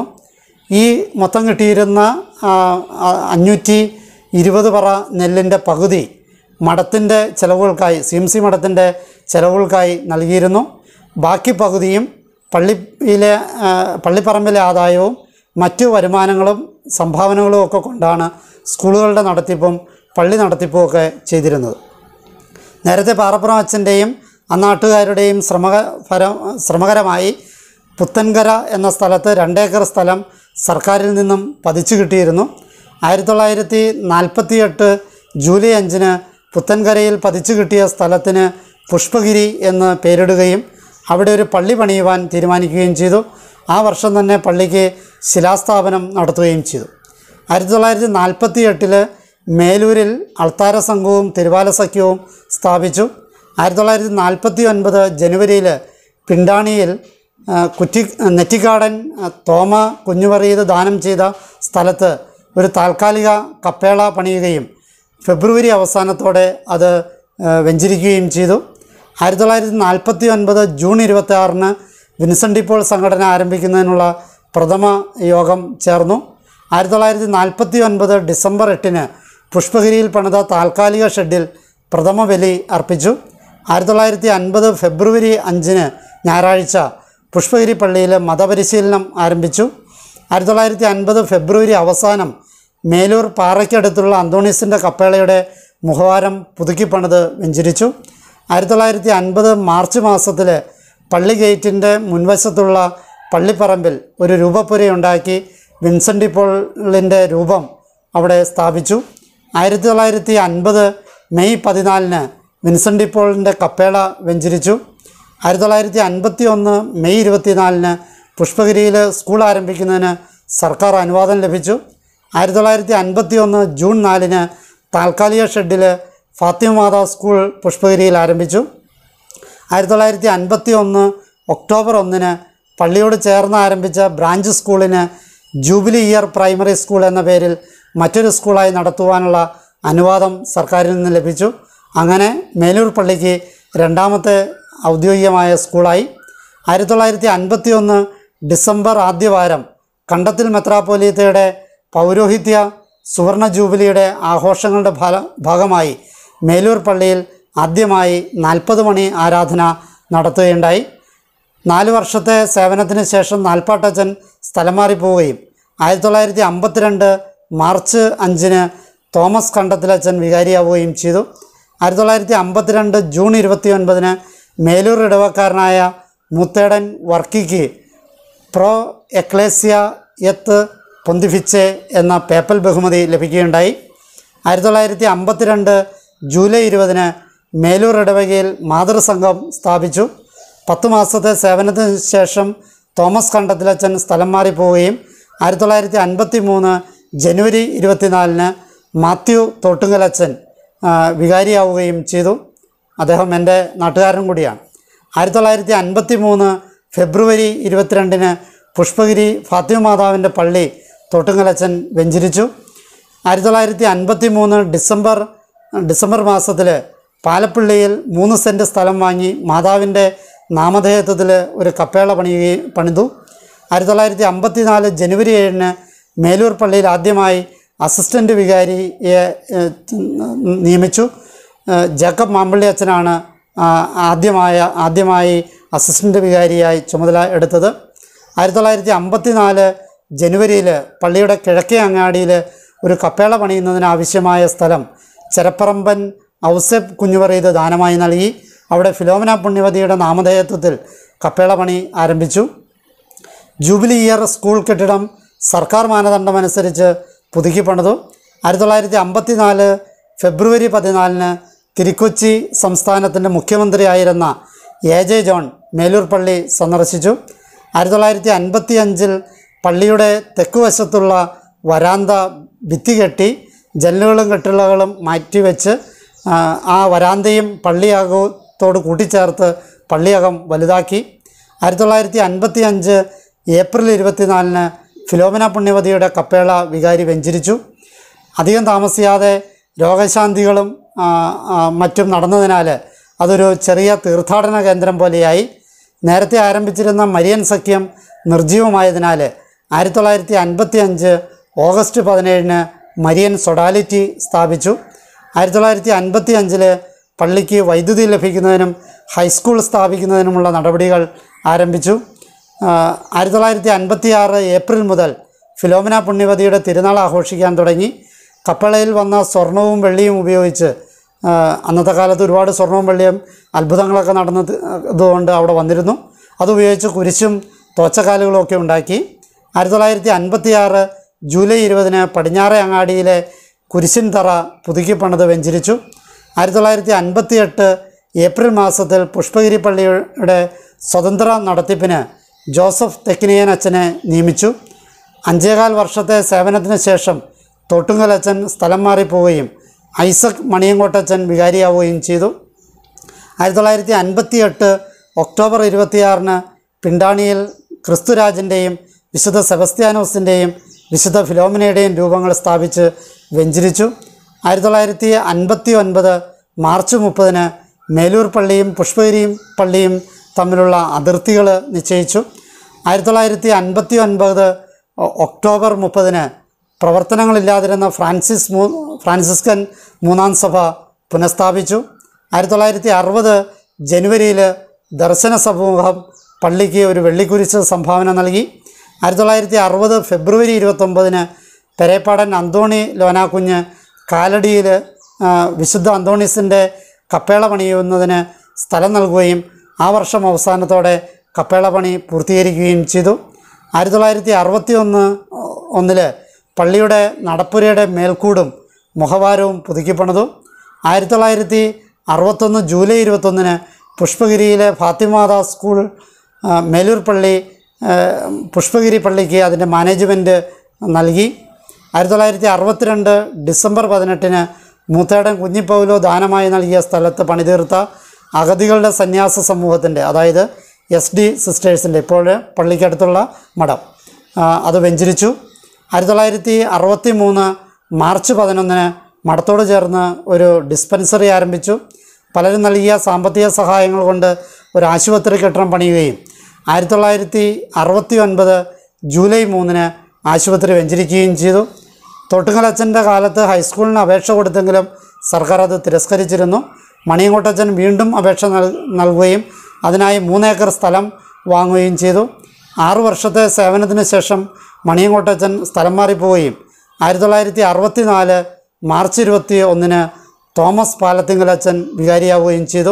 ഈ മൊത്തം കിട്ടിയിരുന്ന ആ, ആ, അഞ്ഞൂറ്റി ഇരുപത് പറ നെല്ലിൻ്റെ പകുതി മഠത്തിൻ്റെ ചിലവുകൾക്കായി സി എം സി മഠത്തിൻ്റെ ചിലവുകൾക്കായി നൽകിയിരുന്നു ബാക്കി പകുതിയും പള്ളിയിലെ ആ, പള്ളിപ്പറമ്പിലെ ആദായവും മറ്റു വരുമാനങ്ങളും സംഭാവനകളും ഒക്കെ കൊണ്ടാണ് സ്കൂളുകളുടെ നടത്തിപ്പും പള്ളി നടത്തിപ്പും ഒക്കെ ചെയ്തിരുന്നത് നേരത്തെ പാറപ്പുറം അച്ഛൻ്റെയും അന്നാട്ടുകാരുടെയും ശ്രമക ഫര ശ്രമകരമായി പുത്തൻകര എന്ന സ്ഥലത്ത് രണ്ടേക്കർ സ്ഥലം സർക്കാരിൽ നിന്നും പതിച്ചു കിട്ടിയിരുന്നു ആയിരത്തി തൊള്ളായിരത്തി നാൽപ്പത്തി എട്ട് ജൂലൈ അഞ്ചിന് പുത്തൻകരയിൽ പതിച്ചു കിട്ടിയ സ്ഥലത്തിന് പുഷ്പഗിരി എന്ന് പേരിടുകയും അവിടെ ഒരു പള്ളി പണിയുവാൻ തീരുമാനിക്കുകയും ചെയ്തു ആ വർഷം തന്നെ പള്ളിക്ക് ശിലാസ്ഥാപനം നടത്തുകയും ചെയ്തു ആയിരത്തി തൊള്ളായിരത്തി നാൽപ്പത്തി എട്ടില് മേലൂരിൽ അൾത്താര സംഘവും തിരുവാല സഖ്യവും സ്ഥാപിച്ചു ആയിരത്തി തൊള്ളായിരത്തി നാൽപ്പത്തി ഒൻപത് ജനുവരിയിൽ പിണ്ടാണിയിൽ ആ, കുറ്റി നെറ്റിക്കാടൻ ആ, തോമ കുഞ്ഞുമറിയത് ദാനം ചെയ്ത സ്ഥലത്ത് ഒരു താൽക്കാലിക കപ്പേള പണിയുകയും ഫെബ്രുവരി അവസാനത്തോടെ അത് ആ, വെഞ്ചരിക്കുകയും ചെയ്തു ആയിരത്തി തൊള്ളായിരത്തി നാൽപ്പത്തി ഒൻപത് ജൂൺ ഇരുപത്തി ആറിന് വിൻസെൻ്റ് ഇപ്പോൾ സംഘടന ആരംഭിക്കുന്നതിനുള്ള പ്രഥമ യോഗം ചേർന്നു ആയിരത്തി തൊള്ളായിരത്തി നാൽപ്പത്തി ഒൻപത് ഡിസംബർ എട്ടിന് പുഷ്പഗിരിയിൽ പണിത താൽക്കാലിക ഷെഡിൽ പ്രഥമ ബലി അർപ്പിച്ചു ആയിരത്തി തൊള്ളായിരത്തി അൻപത് ഫെബ്രുവരി അഞ്ചിന് ഞായറാഴ്ച പുഷ്പഗിരി പള്ളിയിൽ മതപരിശീലനം ആരംഭിച്ചു ആയിരത്തി തൊള്ളായിരത്തി അൻപത് ഫെബ്രുവരി അവസാനം മേലൂർ പാറയ്ക്കടുത്തുള്ള അന്തോണീസിൻ്റെ കപ്പേളയുടെ മുഖവാരം പുതുക്കിപ്പണിത് വെഞ്ചരിച്ചു ആയിരത്തി തൊള്ളായിരത്തി അൻപത് മാർച്ച് മാസത്തിൽ പള്ളി ഗേറ്റിൻ്റെ മുൻവശത്തുള്ള പള്ളിപ്പറമ്പിൽ ഒരു രൂപപ്പുരയുണ്ടാക്കി വിൻസെൻ്റ് പോളിൻ്റെ രൂപം അവിടെ സ്ഥാപിച്ചു ആയിരത്തി തൊള്ളായിരത്തി അൻപത് മെയ് പതിനാലിന് വിൻസെൻ്റ് പോളിൻ്റെ കപ്പേള വെഞ്ചരിച്ചു ആയിരത്തി തൊള്ളായിരത്തി അൻപത്തി ഒന്ന് മെയ് ഇരുപത്തിനാലിന് പുഷ്പഗിരിയിൽ സ്കൂൾ ആരംഭിക്കുന്നതിന് സർക്കാർ അനുവാദം ലഭിച്ചു ആയിരത്തി തൊള്ളായിരത്തി അൻപത്തി ഒന്ന് ജൂൺ നാലിന് താൽക്കാലിക ഷെഡിൽ ഫാത്തിമ മാതാ സ്കൂൾ പുഷ്പഗിരിയിൽ ആരംഭിച്ചു ആയിരത്തി തൊള്ളായിരത്തി അൻപത്തി ഒന്ന് ഒക്ടോബർ ഒന്നിന് പള്ളിയോട് ചേർന്ന് ആരംഭിച്ച ബ്രാഞ്ച് സ്കൂളിന് ജൂബിലി ഇയർ പ്രൈമറി സ്കൂൾ എന്ന പേരിൽ മറ്റൊരു സ്കൂളായി നടത്തുവാനുള്ള അനുവാദം സർക്കാരിൽ നിന്ന് ലഭിച്ചു അങ്ങനെ മേലൂർ പള്ളിക്ക് രണ്ടാമത്തെ ഔദ്യോഗികമായ സ്കൂളായി ആയിരത്തി തൊള്ളായിരത്തി അൻപത്തി ഒന്ന് ഡിസംബർ ആദ്യവാരം കണ്ടത്തിൽ മെത്രാപ്പോലീത്തയുടെ പൗരോഹിത്യ സുവർണ ജൂബിലിയുടെ ആഘോഷങ്ങളുടെ ഫല ഭാഗമായി മേലൂർ പള്ളിയിൽ ആദ്യമായി നാൽപ്പത് മണി ആരാധന നടത്തുകയുണ്ടായി നാല് വർഷത്തെ സേവനത്തിന് ശേഷം നാൽപ്പാട്ടച്ചൻ സ്ഥലം മാറിപ്പോവുകയും ആയിരത്തി തൊള്ളായിരത്തി അമ്പത്തിരണ്ട് മാർച്ച് അഞ്ചിന് തോമസ് കണ്ടത്തിലച്ചൻ വികാരിയാവുകയും ചെയ്തു ആയിരത്തി തൊള്ളായിരത്തി അമ്പത്തിരണ്ട് ജൂൺ ഇരുപത്തി ഒൻപതിന് മേലൂർ ഇടവക്കാരനായ മുത്തേടൻ വർക്കിക്ക് പ്രോ എക്ലേസ്യ എത്ത് പൊന്തിഫിച്ചെ എന്ന പേപ്പൽ ബഹുമതി ലഭിക്കുകയുണ്ടായി ആയിരത്തി തൊള്ളായിരത്തി അമ്പത്തിരണ്ട് ജൂലൈ ഇരുപതിന് മേലൂർ ഇടവകയിൽ മാതൃസംഘം സ്ഥാപിച്ചു പത്ത് മാസത്തെ സേവനത്തിന് ശേഷം തോമസ് കണ്ടത്തിലച്ചൻ സ്ഥലം മാറിപ്പോവുകയും ആയിരത്തി തൊള്ളായിരത്തി അൻപത്തി മൂന്ന് ജനുവരി ഇരുപത്തിനാലിന് മാത്യു തോട്ടുങ്കലച്ചൻ ആ, വികാരിയാവുകയും ചെയ്തു അദ്ദേഹം എൻ്റെ നാട്ടുകാരൻ കൂടിയാണ് ആയിരത്തി തൊള്ളായിരത്തി അൻപത്തി മൂന്ന് ഫെബ്രുവരി ഇരുപത്തിരണ്ടിന് പുഷ്പഗിരി ഫാത്തിമ മാതാവിൻ്റെ പള്ളി തോട്ടുങ്കലച്ചൻ വെഞ്ചരിച്ചു ആയിരത്തി തൊള്ളായിരത്തി അൻപത്തി മൂന്ന് ഡിസംബർ ഡിസംബർ മാസത്തിൽ പാലപ്പള്ളിയിൽ മൂന്ന് സെൻറ്റ് സ്ഥലം വാങ്ങി മാതാവിൻ്റെ നാമധേയത്വത്തിൽ ഒരു കപ്പേള പണിയുകയും പണിതു ആയിരത്തി തൊള്ളായിരത്തി അമ്പത്തി നാല് ജനുവരി ഏഴിന് മേലൂർ പള്ളിയിൽ ആദ്യമായി അസിസ്റ്റൻ്റ് വികാരിയെ ഏഹ്, നിയമിച്ചു ഏഹ്, ജേക്കബ് മാമ്പള്ളി അച്ഛനാണ് ആ, ആദ്യമായ ആദ്യമായി അസിസ്റ്റൻ്റ് വികാരിയായി ചുമതല എടുത്തത് ആയിരത്തി തൊള്ളായിരത്തി അമ്പത്തി നാല് ജനുവരിയിൽ പള്ളിയുടെ കിഴക്കേ അങ്ങാടിയിൽ ഒരു കപ്പേള പണിയുന്നതിന് ആവശ്യമായ സ്ഥലം ചെരപ്പറമ്പൻ ഔസഫ് കുഞ്ഞുപറയത് ദാനമായി നൽകി അവിടെ ഫിലോമിന പുണ്യവതിയുടെ നാമധേയത്വത്തിൽ കപ്പേള പണി ആരംഭിച്ചു ജൂബിലി ഇയർ സ്കൂൾ കെട്ടിടം സർക്കാർ മാനദണ്ഡമനുസരിച്ച് പുതുക്കി പണിതു ആയിരത്തി തൊള്ളായിരത്തി അമ്പത്തി നാല് ഫെബ്രുവരി പതിനാലിന് തിരുക്കൊച്ചി സംസ്ഥാനത്തിൻ്റെ മുഖ്യമന്ത്രിയായിരുന്ന എ ജെ ജോൺ മേലൂർ പള്ളി സന്ദർശിച്ചു ആയിരത്തി തൊള്ളായിരത്തി അൻപത്തി അഞ്ചിൽ പള്ളിയുടെ തെക്കുവശത്തുള്ള വരാന്ത ഭിത്തി കെട്ടി ജനലുകളും കെട്ടിളകളും മാറ്റിവെച്ച് ആ, ആ വരാന്തയും പള്ളിയകത്തോട് കൂട്ടിച്ചേർത്ത് പള്ളിയകം വലുതാക്കി ആയിരത്തി തൊള്ളായിരത്തി അൻപത്തി അഞ്ച് ഏപ്രിൽ ഇരുപത്തിനാലിന് ഫിലോമിന പുണ്യവതിയുടെ കപ്പേള വികാരി വെഞ്ചരിച്ചു അധികം താമസിയാതെ രോഗശാന്തികളും ആ, ആ, മറ്റും നടന്നതിനാൽ അതൊരു ചെറിയ തീർത്ഥാടന കേന്ദ്രം പോലെയായി നേരത്തെ ആരംഭിച്ചിരുന്ന മരിയൻ സഖ്യം നിർജീവമായതിനാൽ ആയിരത്തി തൊള്ളായിരത്തി അൻപത്തി അഞ്ച് ഓഗസ്റ്റ് പതിനേഴിന് മരിയൻ സൊഡാലിറ്റി സ്ഥാപിച്ചു ആയിരത്തി തൊള്ളായിരത്തി അൻപത്തി അഞ്ചിൽ പള്ളിക്ക് വൈദ്യുതി ലഭിക്കുന്നതിനും ഹൈസ്കൂൾ സ്ഥാപിക്കുന്നതിനുമുള്ള നടപടികൾ ആരംഭിച്ചു ആ, ആയിരത്തി തൊള്ളായിരത്തി അൻപത്തി ആറ് ഏപ്രിൽ മുതൽ ഫിലോമിന പുണ്യവതിയുടെ തിരുനാൾ ആഘോഷിക്കാൻ തുടങ്ങി കപ്പളയിൽ വന്ന സ്വർണവും വെള്ളിയും ഉപയോഗിച്ച് ആ, അന്നത്തെ കാലത്ത് ഒരുപാട് സ്വർണവും വെള്ളിയും അത്ഭുതങ്ങളൊക്കെ നടന്നത് ഇതുകൊണ്ട് അവിടെ വന്നിരുന്നു അതുപയോഗിച്ച് കുരിശും തോച്ചക്കാലുകളും ഒക്കെ ഉണ്ടാക്കി ആയിരത്തി തൊള്ളായിരത്തി അൻപത്തി ആറ് ജൂലൈ ഇരുപതിന് പടിഞ്ഞാറെ അങ്ങാടിയിലെ കുരിശിൻ തറ പുതുക്കി പണിത് വെഞ്ചരിച്ചു ആയിരത്തി തൊള്ളായിരത്തി അൻപത്തി എട്ട് ഏപ്രിൽ മാസത്തിൽ പുഷ്പഗിരി പള്ളിയുടെ സ്വതന്ത്ര നടത്തിപ്പിന് ജോസഫ് തെക്കിനിയൻ അച്ഛനെ നിയമിച്ചു അഞ്ചേകാൽ വർഷത്തെ സേവനത്തിന് ശേഷം തോട്ടുങ്കൽ അച്ഛൻ സ്ഥലം മാറിപ്പോവുകയും ഐസക് മണിയങ്കോട്ടച്ചൻ വികാരിയാവുകയും ചെയ്തു ആയിരത്തി തൊള്ളായിരത്തി അൻപത്തി എട്ട് ഒക്ടോബർ ഇരുപത്തിയാറിന് പിണ്ടാണിയിൽ ക്രിസ്തുരാജിൻ്റെയും വിശുദ്ധ സെബസ്ത്യാനോസിൻ്റെയും വിശുദ്ധ ഫിലോമിനയുടെയും രൂപങ്ങൾ സ്ഥാപിച്ച് വെഞ്ചരിച്ചു ആയിരത്തി തൊള്ളായിരത്തി അൻപത്തി ഒൻപത് മാർച്ച് മുപ്പതിന് മേലൂർ പള്ളിയും പുഷ്പഗിരിയും പള്ളിയും തമ്മിലുള്ള അതിർത്തികൾ നിശ്ചയിച്ചു ആയിരത്തി തൊള്ളായിരത്തി അൻപത്തി ഒൻപത് ഒ- ഒക്ടോബർ മുപ്പതിന് പ്രവർത്തനങ്ങളില്ലാതിരുന്ന ഫ്രാൻസിസ് മൂ ഫ്രാൻസിസ്കൻ മൂന്നാം സഭ പുനഃസ്ഥാപിച്ചു ആയിരത്തി തൊള്ളായിരത്തി അറുപത് ജനുവരിയിൽ ദർശന സമൂഹം പള്ളിക്ക് ഒരു വെള്ളിക്കുരിശ് സംഭാവന നൽകി ആയിരത്തി തൊള്ളായിരത്തി അറുപത് ഫെബ്രുവരി ഇരുപത്തൊമ്പതിന് പെരേപ്പാടൻ അന്തോണി ലോനാക്കുഞ്ഞ് കാലടിയിൽ ആ, വിശുദ്ധ അന്തോണീസിൻ്റെ കപ്പേള പണിയുന്നതിന് സ്ഥലം നൽകുകയും ആ വർഷം അവസാനത്തോടെ കപ്പേള പണി പൂർത്തീകരിക്കുകയും ചെയ്തു ആയിരത്തി തൊള്ളായിരത്തി അറുപത്തി ഒന്ന് ഒന്നില് പള്ളിയുടെ നടപ്പുരയുടെ മേൽക്കൂടും മുഖവാരവും പുതുക്കിപ്പണിതു ആയിരത്തി തൊള്ളായിരത്തി അറുപത്തൊന്ന് ജൂലൈ ഇരുപത്തൊന്നിന് പുഷ്പഗിരിയിലെ ഫാത്തിമാത സ്കൂൾ ആ, മേലൂർ പള്ളി ആ, പുഷ്പഗിരി പള്ളിക്ക് അതിൻ്റെ മാനേജ്മെൻറ്റ് നൽകി ആയിരത്തി തൊള്ളായിരത്തി അറുപത്തിരണ്ട് ഡിസംബർ പതിനെട്ടിന് മൂത്തേടൻ കുഞ്ഞിപ്പൗലോ ദാനമായി നൽകിയ സ്ഥലത്ത് പണിതീർത്ത അഗതികളുടെ സന്യാസ സമൂഹത്തിൻ്റെ അതായത് എസ് ഡി സിസ്റ്റേഴ്സിൻ്റെ ഇപ്പോൾ പള്ളിക്കടുത്തുള്ള മഠം ആ, അത് വെഞ്ചരിച്ചു ആയിരത്തി തൊള്ളായിരത്തി അറുപത്തി മൂന്ന് മാർച്ച് പതിനൊന്നിന് മഠത്തോട് ചേർന്ന് ഒരു ഡിസ്പെൻസറി ആരംഭിച്ചു പലരും നൽകിയ സാമ്പത്തിക സഹായങ്ങൾ കൊണ്ട് ഒരു ആശുപത്രി കെട്ടിടം പണിയുകയും ആയിരത്തി തൊള്ളായിരത്തി അറുപത്തി ഒൻപത് ജൂലൈ മൂന്നിന് ആശുപത്രി വെഞ്ചരിക്കുകയും ചെയ്തു തൊട്ടുങ്കലച്ചൻ്റെ കാലത്ത് ഹൈസ്കൂളിന് അപേക്ഷ കൊടുത്തെങ്കിലും സർക്കാർ അത് തിരസ്കരിച്ചിരുന്നു മണിയങ്കോട്ടച്ചൻ വീണ്ടും അപേക്ഷ നൽ നൽകുകയും അതിനായി മൂന്നേക്കർ സ്ഥലം വാങ്ങുകയും ചെയ്തു ആറു വർഷത്തെ സേവനത്തിന് ശേഷം മണിയങ്കോട്ടച്ചൻ സ്ഥലം മാറിപ്പോവുകയും ആയിരത്തി തൊള്ളായിരത്തി അറുപത്തി നാല് മാർച്ച് ഇരുപത്തി ഒന്നിന് തോമസ് പാലത്തിങ്കലച്ചൻ വികാരിയാവുകയും ചെയ്തു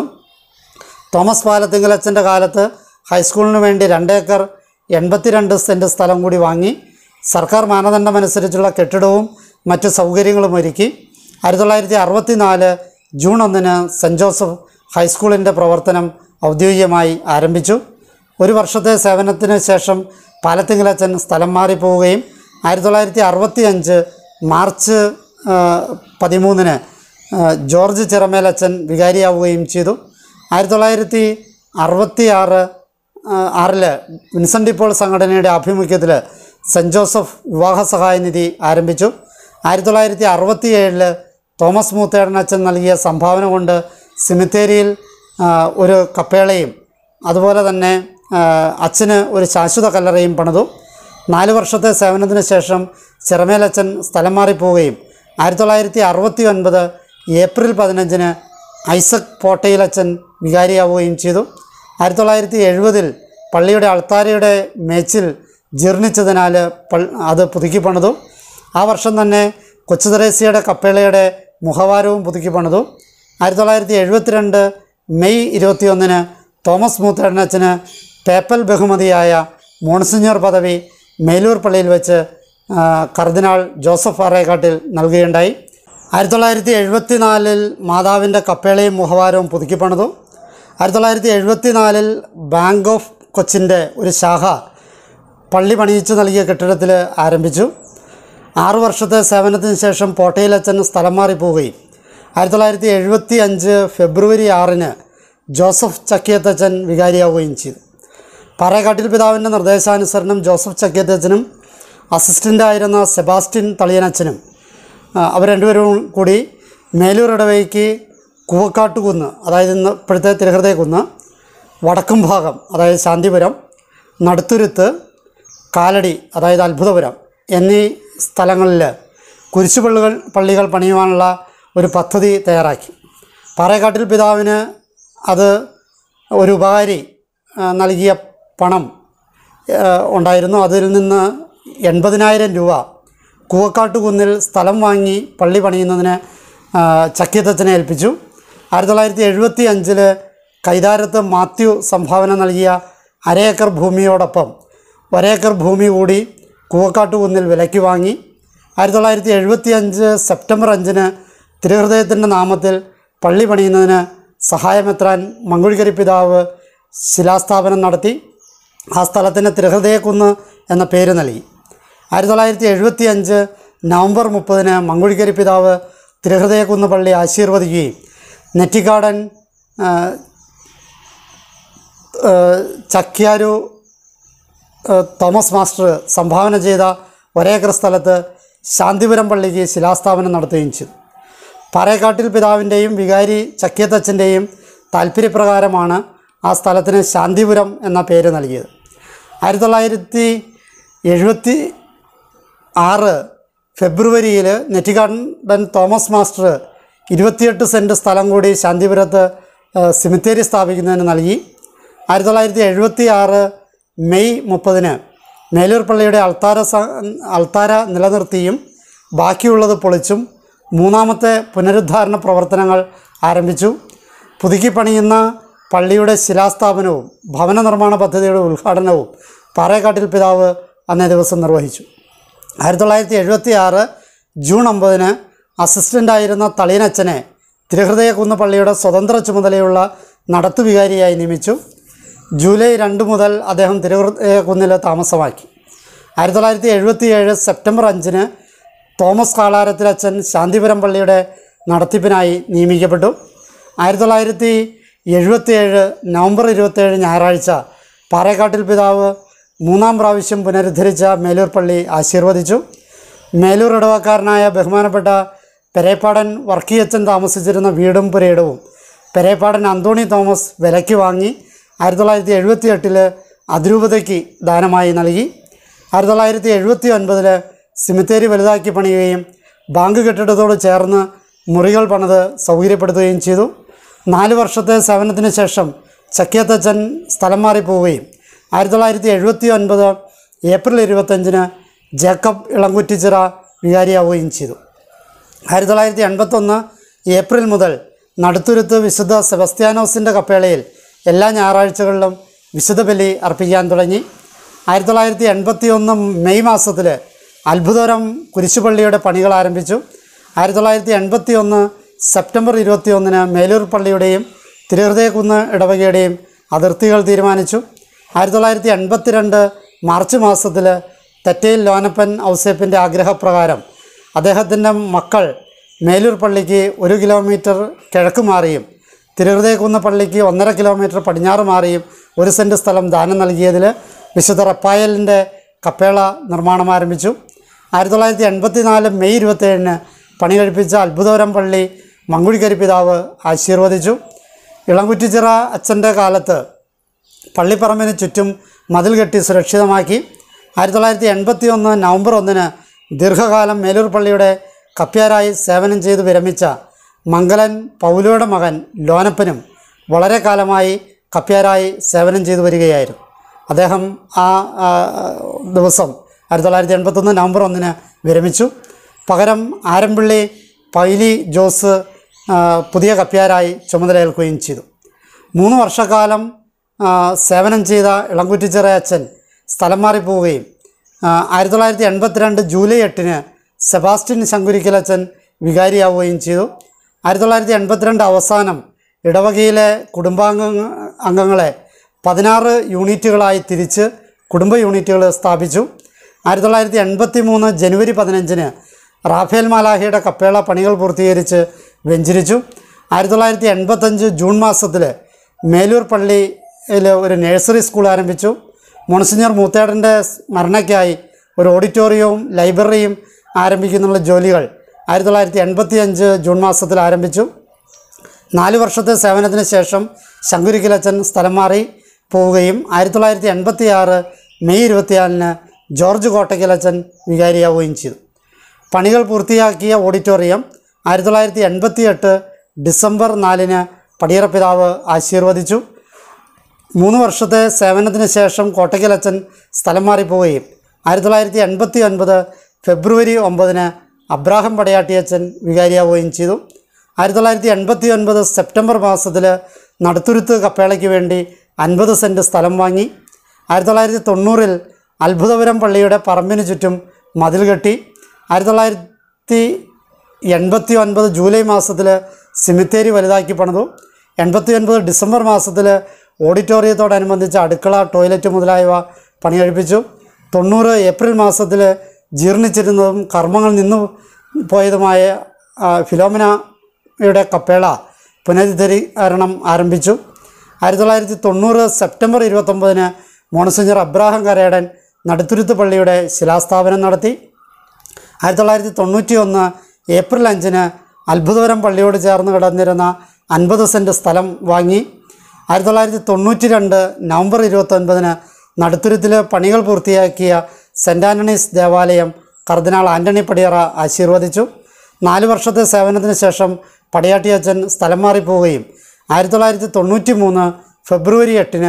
തോമസ് പാലത്തിങ്കലച്ചൻ്റെ കാലത്ത് ഹൈസ്കൂളിന് വേണ്ടി രണ്ടേക്കർ എൺപത്തിരണ്ട് സെൻറ്റ് സ്ഥലം കൂടി വാങ്ങി സർക്കാർ മാനദണ്ഡമനുസരിച്ചുള്ള കെട്ടിടവും മറ്റ് സൗകര്യങ്ങളും ഒരുക്കി ആയിരത്തി തൊള്ളായിരത്തി അറുപത്തി നാല് ജൂൺ ഒന്നിന് സെൻറ്റ് ജോസഫ് ഹൈസ്കൂളിൻ്റെ പ്രവർത്തനം ഔദ്യോഗികമായി ആരംഭിച്ചു ഒരു വർഷത്തെ സേവനത്തിന് ശേഷം പാലത്തിങ്കലച്ചൻ സ്ഥലം മാറിപ്പോവുകയും ആയിരത്തി തൊള്ളായിരത്തി അറുപത്തി അഞ്ച് മാർച്ച് ആ, പതിമൂന്നിന് ആ, ജോർജ് ചിറമേലച്ചൻ വികാരിയാവുകയും ചെയ്തു ആയിരത്തി തൊള്ളായിരത്തി അറുപത്തി ആറ് ആറിൽ വിൻസെൻ്റ് ഇപ്പോൾ സംഘടനയുടെ ആഭിമുഖ്യത്തിൽ സെൻറ്റ് ജോസഫ് വിവാഹ സഹായ നിധി ആരംഭിച്ചു ആയിരത്തി തൊള്ളായിരത്തി അറുപത്തി ഏഴിൽ തോമസ് മൂത്തേടനച്ചൻ നൽകിയ സംഭാവന കൊണ്ട് സിമിത്തേരിയിൽ ആ, ഒരു കപ്പേളയും അതുപോലെ തന്നെ ആ, അച്ഛന് ഒരു ശാശ്വത കല്ലറയും പണിതു നാല് വർഷത്തെ സേവനത്തിന് ശേഷം ചിറമേലച്ചൻ സ്ഥലം മാറിപ്പോവുകയും ആയിരത്തി തൊള്ളായിരത്തി അറുപത്തി ഒൻപത് ഏപ്രിൽ പതിനഞ്ചിന് ഐസക് പോട്ടയിലച്ചൻ വികാരിയാവുകയും ചെയ്തു ആയിരത്തി തൊള്ളായിരത്തി എഴുപതിൽ പള്ളിയുടെ അൾത്താരയുടെ മേച്ചിൽ ജീർണിച്ചതിനാൽ പൾ അത് പുതുക്കി പണിതു ആ വർഷം തന്നെ കൊച്ചു തെരേസ്യയുടെ കപ്പേളയുടെ മുഖവാരവും പുതുക്കി പണിതു ആയിരത്തി തൊള്ളായിരത്തി എഴുപത്തിരണ്ട് മെയ് ഇരുപത്തിയൊന്നിന് തോമസ് മൂത്തേടനച്ചന് പേപ്പൽ ബഹുമതിയായ മോൺസിഞ്ഞർ പദവി മേലൂർ പള്ളിയിൽ വെച്ച് ആ, കർദിനാൾ ജോസഫ് ആറേക്കാട്ടിൽ നൽകുകയുണ്ടായി ആയിരത്തി തൊള്ളായിരത്തി എഴുപത്തി നാലിൽ മാതാവിൻ്റെ കപ്പേളയും മുഖവാരവും പുതുക്കി പണിതു ആയിരത്തി തൊള്ളായിരത്തി എഴുപത്തി നാലിൽ ബാങ്ക് ഓഫ് കൊച്ചിൻ്റെ ഒരു ശാഖ പള്ളി പണിയിച്ച് നൽകിയ കെട്ടിടത്തിൽ ആരംഭിച്ചു ആറു വർഷത്തെ സേവനത്തിന് ശേഷം പോട്ടയിലച്ചൻ സ്ഥലം മാറിപ്പോവുകയും ആയിരത്തി തൊള്ളായിരത്തി എഴുപത്തി അഞ്ച് ഫെബ്രുവരി ആറിന് ജോസഫ് ചക്കിയത്തച്ചൻ വികാരിയാവുകയും ചെയ്തു പാറേക്കാട്ടിൽ പിതാവിൻ്റെ നിർദ്ദേശാനുസരണം ജോസഫ് ചക്കിയത്തച്ചനും അസിസ്റ്റൻ്റായിരുന്ന സെബാസ്റ്റ്യൻ തളിയനച്ചനും ആ, അവർ രണ്ടുപേരും കൂടി മേലൂർ ഇടവയ്ക്ക് കൂവക്കാട്ടുകുന്ന് അതായത് ഇന്ന് ഇപ്പോഴത്തെ തിരുഹൃദയക്കുന്ന് വടക്കും ഭാഗം അതായത് ശാന്തിപുരം നടുത്തുരുത്ത് കാലടി അതായത് അത്ഭുതപുരം എന്നീ സ്ഥലങ്ങളിൽ കുരിശുപള്ളികൾ പള്ളികൾ പണിയുവാനുള്ള ഒരു പദ്ധതി തയ്യാറാക്കി പാറേക്കാട്ടിൽ പിതാവിന് അത് ഒരു ഉപകാരി ആ, നൽകിയ പണം ആ, ഉണ്ടായിരുന്നു അതിൽ നിന്ന് എൺപതിനായിരം രൂപ കൂവക്കാട്ടുകുന്നിൽ സ്ഥലം വാങ്ങി പള്ളി പണിയുന്നതിന് ആ, ചക്കിയത്തച്ഛനെ ഏൽപ്പിച്ചു ആയിരത്തി തൊള്ളായിരത്തി എഴുപത്തി അഞ്ചിൽ കൈതാരത്ത് മാത്യു സംഭാവന നൽകിയ അരേക്കർ ഭൂമിയോടൊപ്പം ഒരേക്കർ ഭൂമി കൂടി കൂവക്കാട്ടുകുന്നിൽ വിലയ്ക്ക് വാങ്ങി ആയിരത്തി തൊള്ളായിരത്തി എഴുപത്തി അഞ്ച് സെപ്റ്റംബർ അഞ്ചിന് തിരുഹൃദയത്തിൻ്റെ നാമത്തിൽ പള്ളി പണിയുന്നതിന് സഹായമെത്രാൻ മങ്കുഴിക്കരി പിതാവ് ശിലാസ്ഥാപനം നടത്തി ആ സ്ഥലത്തിന് തിരുഹൃദയക്കുന്ന് എന്ന പേര് നൽകി ആയിരത്തി തൊള്ളായിരത്തി എഴുപത്തി അഞ്ച് നവംബർ മുപ്പതിന് മങ്കുഴിക്കരി പിതാവ് തിരുഹൃദയക്കുന്ന് പള്ളി ആശീർവദിക്കുകയും നെറ്റിക്കാടൻ ആ, ആ, ചക്യാരു ആ, തോമസ് മാസ്റ്റർ സംഭാവന ചെയ്ത ഒരേക്കർ സ്ഥലത്ത് ശാന്തിപുരം പള്ളിക്ക് ശിലാസ്ഥാപനം നടത്തുകയും ചെയ്തു പാറേക്കാട്ടിൽ പിതാവിൻ്റെയും വികാരി ചക്കിയത്തച്ഛൻ്റെയും താല്പര്യപ്രകാരമാണ് ആ സ്ഥലത്തിന് ശാന്തിപുരം എന്ന പേര് നൽകിയത് ആയിരത്തി തൊള്ളായിരത്തി എഴുപത്തി ആറ് ഫെബ്രുവരിയിൽ നെറ്റിക്കാടൻ തോമസ് മാസ്റ്റർ ഇരുപത്തിയെട്ട് സെൻറ്റ് സ്ഥലം കൂടി ശാന്തിപുരത്ത് ആ, സിമിത്തേരി സ്ഥാപിക്കുന്നതിന് നൽകി ആയിരത്തി തൊള്ളായിരത്തി എഴുപത്തി ആറ് മെയ് മുപ്പതിന് മേലൂർ പള്ളിയുടെ അൾത്താര സ അൾത്താര നിലനിർത്തിയും ബാക്കിയുള്ളത് പൊളിച്ചും മൂന്നാമത്തെ പുനരുദ്ധാരണ പ്രവർത്തനങ്ങൾ ആരംഭിച്ചു പുതുക്കി പണിയുന്ന പള്ളിയുടെ ശിലാസ്ഥാപനവും ഭവന നിർമ്മാണ പദ്ധതിയുടെ ഉദ്ഘാടനവും പാറേക്കാട്ടിൽ പിതാവ് അന്നേ ദിവസം നിർവഹിച്ചു ആയിരത്തി തൊള്ളായിരത്തി എഴുപത്തി ആറ് ജൂൺ ഒമ്പതിന് അസിസ്റ്റൻ്റായിരുന്ന തളിയനച്ചനെ തിരുഹൃദയക്കുന്ന് പള്ളിയുടെ സ്വതന്ത്ര ചുമതലയുള്ള നടത്തുവികാരിയായി നിയമിച്ചു ജൂലൈ രണ്ട് മുതൽ അദ്ദേഹം തിരുഹൃദയക്കുന്നിൽ താമസമാക്കി ആയിരത്തി തൊള്ളായിരത്തി എഴുപത്തി ഏഴ് സെപ്റ്റംബർ അഞ്ചിന് തോമസ് കാളാരത്തിലച്ചൻ ശാന്തിപുരം പള്ളിയുടെ നടത്തിപ്പിനായി നിയമിക്കപ്പെട്ടു ആയിരത്തി തൊള്ളായിരത്തി എഴുപത്തിയേഴ് നവംബർ ഇരുപത്തേഴ് ഞായറാഴ്ച പാറേക്കാട്ടിൽ പിതാവ് മൂന്നാം പ്രാവശ്യം പുനരുദ്ധരിച്ച മേലൂർ പള്ളി ആശീർവദിച്ചു മേലൂർ ഇടവക്കാരനായ ബഹുമാനപ്പെട്ട പെരേപ്പാടൻ വർക്കിയച്ചൻ താമസിച്ചിരുന്ന വീടും പുരയിടവും പെരേപ്പാടൻ അന്തോണി തോമസ് വിലയ്ക്ക് വാങ്ങി ആയിരത്തി തൊള്ളായിരത്തി എഴുപത്തി എട്ടില് അതിരൂപതയ്ക്ക് ദാനമായി നൽകി ആയിരത്തി തൊള്ളായിരത്തി എഴുപത്തി ഒൻപതിൽ സിമിത്തേരി വലുതാക്കി പണിയുകയും ബാങ്ക് കെട്ടിടത്തോട് ചേർന്ന് മുറികൾ പണിത് സൗകര്യപ്പെടുത്തുകയും ചെയ്തു നാല് വർഷത്തെ സേവനത്തിന് ശേഷം ചക്കിയത്തച്ഛൻ സ്ഥലം മാറിപ്പോവുകയും ആയിരത്തി തൊള്ളായിരത്തി എഴുപത്തി ഒൻപത് ഏപ്രിൽ ഇരുപത്തഞ്ചിന് ജേക്കബ് ഇളങ്കുറ്റിച്ചിറ വികാരിയാവുകയും ചെയ്തു ആയിരത്തി തൊള്ളായിരത്തി എൺപത്തൊന്ന് ഏപ്രിൽ മുതൽ നടുത്തുരുത്ത് വിശുദ്ധ സെബസ്ത്യാനോസിൻ്റെ കപ്പേളയിൽ എല്ലാ ഞായറാഴ്ചകളിലും വിശുദ്ധ ബലി അർപ്പിക്കാൻ തുടങ്ങി ആയിരത്തി തൊള്ളായിരത്തി എൺപത്തി ഒന്ന് മെയ് മാസത്തിൽ അത്ഭുതരം കുരിശുപള്ളിയുടെ പണികൾ ആരംഭിച്ചു ആയിരത്തി തൊള്ളായിരത്തി എൺപത്തി ഒന്ന് സെപ്റ്റംബർ ഇരുപത്തി ഒന്നിന് മേലൂർ പള്ളിയുടെയും തിരുഹൃദയക്കുന്ന് ഇടവകയുടെയും അതിർത്തികൾ തീരുമാനിച്ചു ആയിരത്തി തൊള്ളായിരത്തി എൺപത്തിരണ്ട് മാർച്ച് മാസത്തിൽ തെറ്റയിൽ ലോനപ്പൻ ഔസേപ്പിൻ്റെ ആഗ്രഹപ്രകാരം അദ്ദേഹത്തിൻ്റെ മക്കൾ മേലൂർ പള്ളിക്ക് ഒരു കിലോമീറ്റർ കിഴക്ക് മാറിയും തിരുഹൃദയക്കുന്ന് പള്ളിക്ക് ഒന്നര കിലോമീറ്റർ പടിഞ്ഞാറ് മാറിയും ഒരു സെൻറ്റ് സ്ഥലം ദാനം നൽകിയതിൽ വിശുദ്ധ റപ്പായലിൻ്റെ കപ്പേള നിർമ്മാണം ആരംഭിച്ചു ആയിരത്തി തൊള്ളായിരത്തി എൺപത്തി നാല് മെയ് ഇരുപത്തേഴിന് പണി കഴിപ്പിച്ച അത്ഭുതപുരം പള്ളി മങ്കുഴിക്കരി പിതാവ് ആശീർവദിച്ചു ഇളംകുറ്റിച്ചിറ അച്ഛൻ്റെ കാലത്ത് പള്ളിപ്പറമ്പിന് ചുറ്റും മതിൽ കെട്ടി സുരക്ഷിതമാക്കി ആയിരത്തി തൊള്ളായിരത്തി എൺപത്തി ഒന്ന് നവംബർ ഒന്നിന് ദീർഘകാലം മേലൂർ പള്ളിയുടെ കപ്പ്യാരായി സേവനം ചെയ്ത് വിരമിച്ച മംഗലൻ പൗലോയുടെ മകൻ ലോനപ്പനും വളരെ കാലമായി കപ്പ്യാരായി സേവനം ചെയ്തു വരികയായിരുന്നു അദ്ദേഹം ആ ആ, ദിവസം ആയിരത്തി തൊള്ളായിരത്തി എൺപത്തൊന്ന് നവംബർ ഒന്നിന് വിരമിച്ചു പകരം ആരംപിള്ളി പൈലി ജോസ് ആ, പുതിയ കപ്പ്യാരായി ചുമതലയേൽക്കുകയും ചെയ്തു മൂന്ന് വർഷക്കാലം ആ, സേവനം ചെയ്ത ഇളംകുറ്റിച്ചിറ അച്ഛൻ സ്ഥലം മാറിപ്പോവുകയും ആ, ആയിരത്തി തൊള്ളായിരത്തി എൺപത്തിരണ്ട് ജൂലൈ എട്ടിന് സെബാസ്റ്റ്യൻ ശങ്കുരിക്കലച്ചൻ വികാരിയാവുകയും ചെയ്തു ആയിരത്തി തൊള്ളായിരത്തി എൺപത്തിരണ്ട് അവസാനം ഇടവകയിലെ കുടുംബാംഗ അംഗങ്ങളെ പതിനാറ് യൂണിറ്റുകളായി തിരിച്ച് കുടുംബ യൂണിറ്റുകൾ സ്ഥാപിച്ചു ആയിരത്തി തൊള്ളായിരത്തി എൺപത്തി മൂന്ന് ജനുവരി പതിനഞ്ചിന് റാഫേൽ മാലാഹിയുടെ കപ്പേള പണികൾ പൂർത്തീകരിച്ച് വെഞ്ചരിച്ചു ആയിരത്തി തൊള്ളായിരത്തി എൺപത്തഞ്ച് ജൂൺ മാസത്തിൽ മേലൂർ പള്ളിയിൽ ഒരു നഴ്സറി സ്കൂൾ ആരംഭിച്ചു മോൺസിഞ്ഞർ മൂത്തേടൻ്റെ സ്മരണയ്ക്കായി ഒരു ഓഡിറ്റോറിയവും ലൈബ്രറിയും ആരംഭിക്കുന്നുള്ള ജോലികൾ ആയിരത്തി തൊള്ളായിരത്തി എൺപത്തി അഞ്ച് ജൂൺ മാസത്തിൽ ആരംഭിച്ചു നാല് വർഷത്തെ സേവനത്തിന് ശേഷം ശങ്കുരിക്കലച്ചൻ സ്ഥലം മാറി പോവുകയും ആയിരത്തി തൊള്ളായിരത്തി എൺപത്തി ആറ് മെയ് ഇരുപത്തിനാലിന് ജോർജ് കോട്ടയ്ക്കലച്ചൻ വികാരിയാവുകയും ചെയ്തു പണികൾ പൂർത്തിയാക്കിയ ഓഡിറ്റോറിയം ആയിരത്തി തൊള്ളായിരത്തി എൺപത്തി എട്ട് ഡിസംബർ നാലിന് പടിയറ പിതാവ് ആശീർവദിച്ചു മൂന്ന് വർഷത്തെ സേവനത്തിന് ശേഷം കോട്ടയ്ക്കലച്ചൻ സ്ഥലം മാറിപ്പോവുകയും ആയിരത്തി തൊള്ളായിരത്തി എൺപത്തി ഒൻപത് ഫെബ്രുവരി ഒമ്പതിന് അബ്രാഹം പടയാട്ടിയച്ചൻ വികാരിയാവുകയും ചെയ്തു ആയിരത്തി തൊള്ളായിരത്തി എൺപത്തി ഒൻപത് സെപ്റ്റംബർ മാസത്തിൽ നടുത്തുരുത്ത് കപ്പേളയ്ക്ക് വേണ്ടി അൻപത് സെൻറ്റ് സ്ഥലം വാങ്ങി ആയിരത്തി തൊള്ളായിരത്തി തൊണ്ണൂറിൽ അത്ഭുതപുരം പള്ളിയുടെ പറമ്പിന് ചുറ്റും മതിൽ കെട്ടി ആയിരത്തി തൊള്ളായിരത്തി എൺപത്തി ഒൻപത് ജൂലൈ മാസത്തിൽ സിമിത്തേരി വലുതാക്കി പണിതു എൺപത്തി ഒൻപത് ഡിസംബർ മാസത്തിൽ ഓഡിറ്റോറിയത്തോടനുബന്ധിച്ച് അടുക്കള ടോയ്ലറ്റ് മുതലായവ പണികഴിപ്പിച്ചു തൊണ്ണൂറ് ഏപ്രിൽ മാസത്തിൽ ജീർണിച്ചിരുന്നതും കർമ്മങ്ങൾ നിന്നു പോയതുമായ ആ, ഫിലോമിനയുടെ കപ്പേള പുനരുദ്ധരീകരണം ആരംഭിച്ചു ആയിരത്തി തൊള്ളായിരത്തി തൊണ്ണൂറ് സെപ്റ്റംബർ ഇരുപത്തൊമ്പതിന് മോൺസിഞ്ഞർ അബ്രാഹം കരേടൻ നടുത്തുരുത്ത് പള്ളിയുടെ ശിലാസ്ഥാപനം നടത്തി ആയിരത്തി തൊള്ളായിരത്തി തൊണ്ണൂറ്റി ഒന്ന് ഏപ്രിൽ അഞ്ചിന് അത്ഭുതപുരം പള്ളിയോട് ചേർന്ന് കിടന്നിരുന്ന അൻപത് സെൻറ്റ് സ്ഥലം വാങ്ങി ആയിരത്തി തൊള്ളായിരത്തി തൊണ്ണൂറ്റി രണ്ട് നവംബർ ഇരുപത്തൊൻപതിന് നടുത്തുരുത്തിൽ പണികൾ പൂർത്തിയാക്കിയ സെൻറ് ആൻ്റണീസ് ദേവാലയം കർദിനാൾ ആൻ്റണി പടിയറ ആശീർവദിച്ചു നാല് വർഷത്തെ സേവനത്തിന് ശേഷം പടിയാട്ടിയച്ചൻ സ്ഥലം മാറിപ്പോവുകയും ആയിരത്തി തൊള്ളായിരത്തി തൊണ്ണൂറ്റി മൂന്ന് ഫെബ്രുവരി എട്ടിന്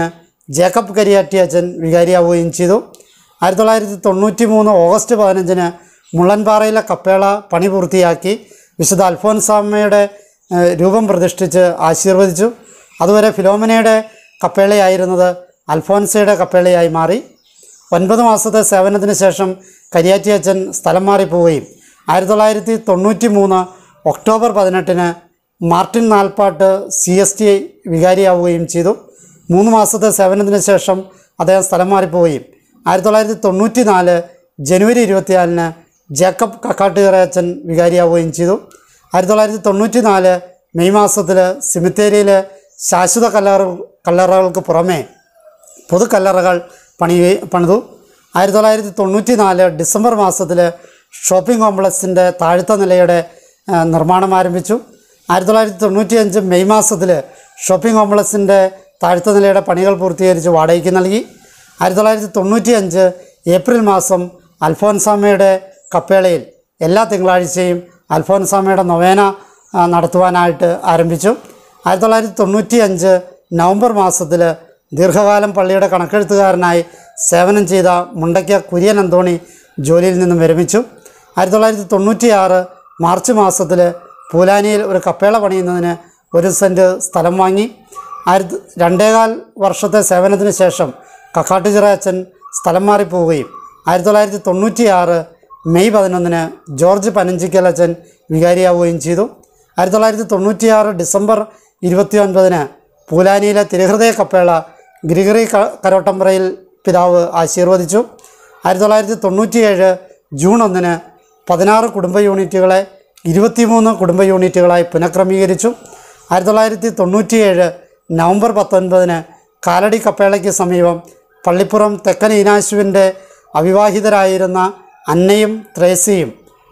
ജേക്കബ് കരിയാട്ടി അച്ഛൻ വികാരിയാവുകയും ചെയ്തു ആയിരത്തി തൊള്ളായിരത്തി തൊണ്ണൂറ്റി മൂന്ന് ഓഗസ്റ്റ് പതിനഞ്ചിന് മുള്ളൻപാറയിലെ കപ്പേള പണി പൂർത്തിയാക്കി വിശുദ്ധ അൽഫോൻസാമ്മയുടെ ഏഹ്, രൂപം പ്രതിഷ്ഠിച്ച് ആശീർവദിച്ചു അതുവരെ ഫിലോമിനയുടെ കപ്പേളയായിരുന്നത് അൽഫോൻസയുടെ കപ്പേളയായി മാറി ഒൻപത് മാസത്തെ സേവനത്തിന് ശേഷം കരിയാറ്റി അച്ഛൻ സ്ഥലം മാറിപ്പോവുകയും ആയിരത്തി തൊള്ളായിരത്തി തൊണ്ണൂറ്റി മൂന്ന് ഒക്ടോബർ പതിനെട്ടിന് Martin Nalpattu C S T വികാരിയാവുകയും ചെയ്തു മൂന്ന് മാസത്തെ സേവനത്തിന് ശേഷം അദ്ദേഹം സ്ഥലം മാറിപ്പോവുകയും ആയിരത്തി തൊള്ളായിരത്തി തൊണ്ണൂറ്റി നാല് ജനുവരി ഇരുപത്തിനാലിന് ജേക്കബ് കക്കാട്ടുകര അച്ഛൻ വികാരിയാവുകയും ചെയ്തു ആയിരത്തി തൊള്ളായിരത്തി തൊണ്ണൂറ്റി നാല് മെയ് മാസത്തിൽ സിമിത്തേരിയിൽ ശാശ്വത കല്ലറ കല്ലറകൾക്ക് പുറമേ പൊതുക്കല്ലറകൾ പണി പണിതു ആയിരത്തി തൊള്ളായിരത്തി തൊണ്ണൂറ്റി നാല് ഡിസംബർ മാസത്തിൽ ഷോപ്പിംഗ് കോംപ്ലക്സിൻ്റെ താഴ്ത്ത നിലയുടെ ആ, നിർമ്മാണം ആരംഭിച്ചു ആയിരത്തി തൊള്ളായിരത്തി തൊണ്ണൂറ്റി അഞ്ച് മെയ് മാസത്തിൽ ഷോപ്പിംഗ് കോംപ്ലക്സിൻ്റെ താഴ്ത്ത നിലയുടെ പണികൾ പൂർത്തീകരിച്ച് വാടകയ്ക്ക് നൽകി ആയിരത്തി തൊള്ളായിരത്തി തൊണ്ണൂറ്റി അഞ്ച് ഏപ്രിൽ മാസം അൽഫോൻസാമയുടെ കപ്പേളയിൽ എല്ലാ തിങ്കളാഴ്ചയും അൽഫോൻസാമയുടെ നൊവേന ആ, നടത്തുവാനായിട്ട് ആരംഭിച്ചു ആയിരത്തി തൊള്ളായിരത്തി തൊണ്ണൂറ്റി അഞ്ച് നവംബർ മാസത്തിൽ ദീർഘകാലം പള്ളിയുടെ കണക്കെഴുത്തുകാരനായി സേവനം ചെയ്ത മുണ്ടയ്ക്ക കുര്യൻ അന്തോണി ജോലിയിൽ നിന്നും വിരമിച്ചു ആയിരത്തി തൊള്ളായിരത്തി തൊണ്ണൂറ്റി ആറ് മാർച്ച് മാസത്തിൽ പൂലാനിയിൽ ഒരു കപ്പേള പണിയുന്നതിന് ഒരു സെൻറ്റ് സ്ഥലം വാങ്ങി ആയിരത്തി രണ്ടേകാൽ വർഷത്തെ സേവനത്തിന് ശേഷം കക്കാട്ടുചിറ അച്ഛൻ സ്ഥലം മാറിപ്പോവുകയും ആയിരത്തി തൊള്ളായിരത്തി തൊണ്ണൂറ്റി ആറ് മെയ് പതിനൊന്നിന് ജോർജ് പനഞ്ചിക്കൽ അച്ഛൻ വികാരിയാവുകയും ചെയ്തു ആയിരത്തി തൊള്ളായിരത്തി തൊണ്ണൂറ്റിയാറ് ഡിസംബർ ഇരുപത്തി ഒൻപതിന് പൂലാനിയിലെ തിരുഹൃദയ കപ്പേള ഗ്രിഗറി ക കരോട്ടമ്പ്രയിൽ പിതാവ് ആശീർവദിച്ചു ആയിരത്തി തൊള്ളായിരത്തി തൊണ്ണൂറ്റിയേഴ് ജൂൺ ഒന്നിന് പതിനാറ് കുടുംബ യൂണിറ്റുകളെ ഇരുപത്തിമൂന്ന് കുടുംബ യൂണിറ്റുകളായി പുനഃക്രമീകരിച്ചു ആയിരത്തി തൊള്ളായിരത്തി തൊണ്ണൂറ്റിയേഴ് നവംബർ പത്തൊൻപതിന് കാലടി കപ്പേളയ്ക്ക് സമീപം പള്ളിപ്പുറം തെക്കൻ ഈനാശുവിൻ്റെ അവിവാഹിതരായിരുന്ന അന്നയും ത്രേസിയും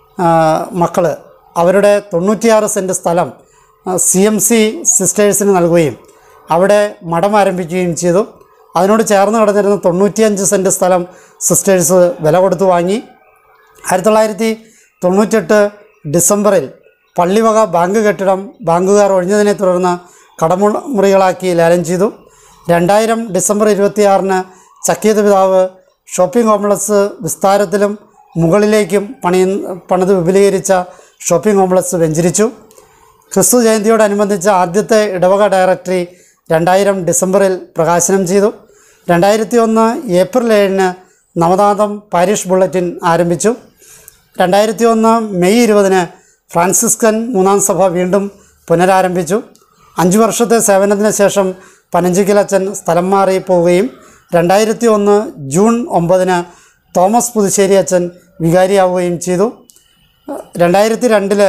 മക്കൾ അവരുടെ തൊണ്ണൂറ്റിയാറ് സെൻറ്റ് സ്ഥലം സി എം സി സിസ്റ്റേഴ്സിന് നൽകുകയും അവിടെ മഠം ആരംഭിക്കുകയും ചെയ്തു അതിനോട് ചേർന്ന് കിടന്നിരുന്ന തൊണ്ണൂറ്റിയഞ്ച് സെൻറ്റ് സ്ഥലം സിസ്റ്റേഴ്സ് വില കൊടുത്ത് വാങ്ങി ആയിരത്തി തൊള്ളായിരത്തി തൊണ്ണൂറ്റെട്ട് ഡിസംബറിൽ പള്ളിവക ബാങ്ക് കെട്ടിടം ബാങ്കുകാർ ഒഴിഞ്ഞതിനെ തുടർന്ന് കടമുറികളാക്കി ലേലം ചെയ്തു രണ്ടായിരം ഡിസംബർ ഇരുപത്തിയാറിന് ചക്കീത് പിതാവ് ഷോപ്പിംഗ് കോംപ്ലക്സ് വിസ്താരത്തിലും മുകളിലേക്കും പണി പണിത് വിപുലീകരിച്ച ഷോപ്പിംഗ് കോംപ്ലക്സ് വെഞ്ചരിച്ചു ക്രിസ്തു ജയന്തിയോടനുബന്ധിച്ച ആദ്യത്തെ ഇടവക ഡയറക്ടറി രണ്ടായിരം ഡിസംബറിൽ പ്രകാശനം ചെയ്തു രണ്ടായിരത്തി ഒന്ന് ഏപ്രിൽ ഏഴിന് നവനാഥം പാരിഷ് ബുള്ളറ്റിൻ ആരംഭിച്ചു രണ്ടായിരത്തി ഒന്ന് മെയ് ഇരുപതിന് ഫ്രാൻസിസ്കൻ മൂന്നാം സഭ വീണ്ടും പുനരാരംഭിച്ചു അഞ്ച് വർഷത്തെ സേവനത്തിന് ശേഷം പനഞ്ചിക്കലച്ചൻ സ്ഥലം മാറി പോവുകയും രണ്ടായിരത്തി ഒന്ന് ജൂൺ ഒമ്പതിന് തോമസ് പുതുശ്ശേരി അച്ഛൻ വികാരിയാവുകയും ചെയ്തു രണ്ടായിരത്തി രണ്ടില്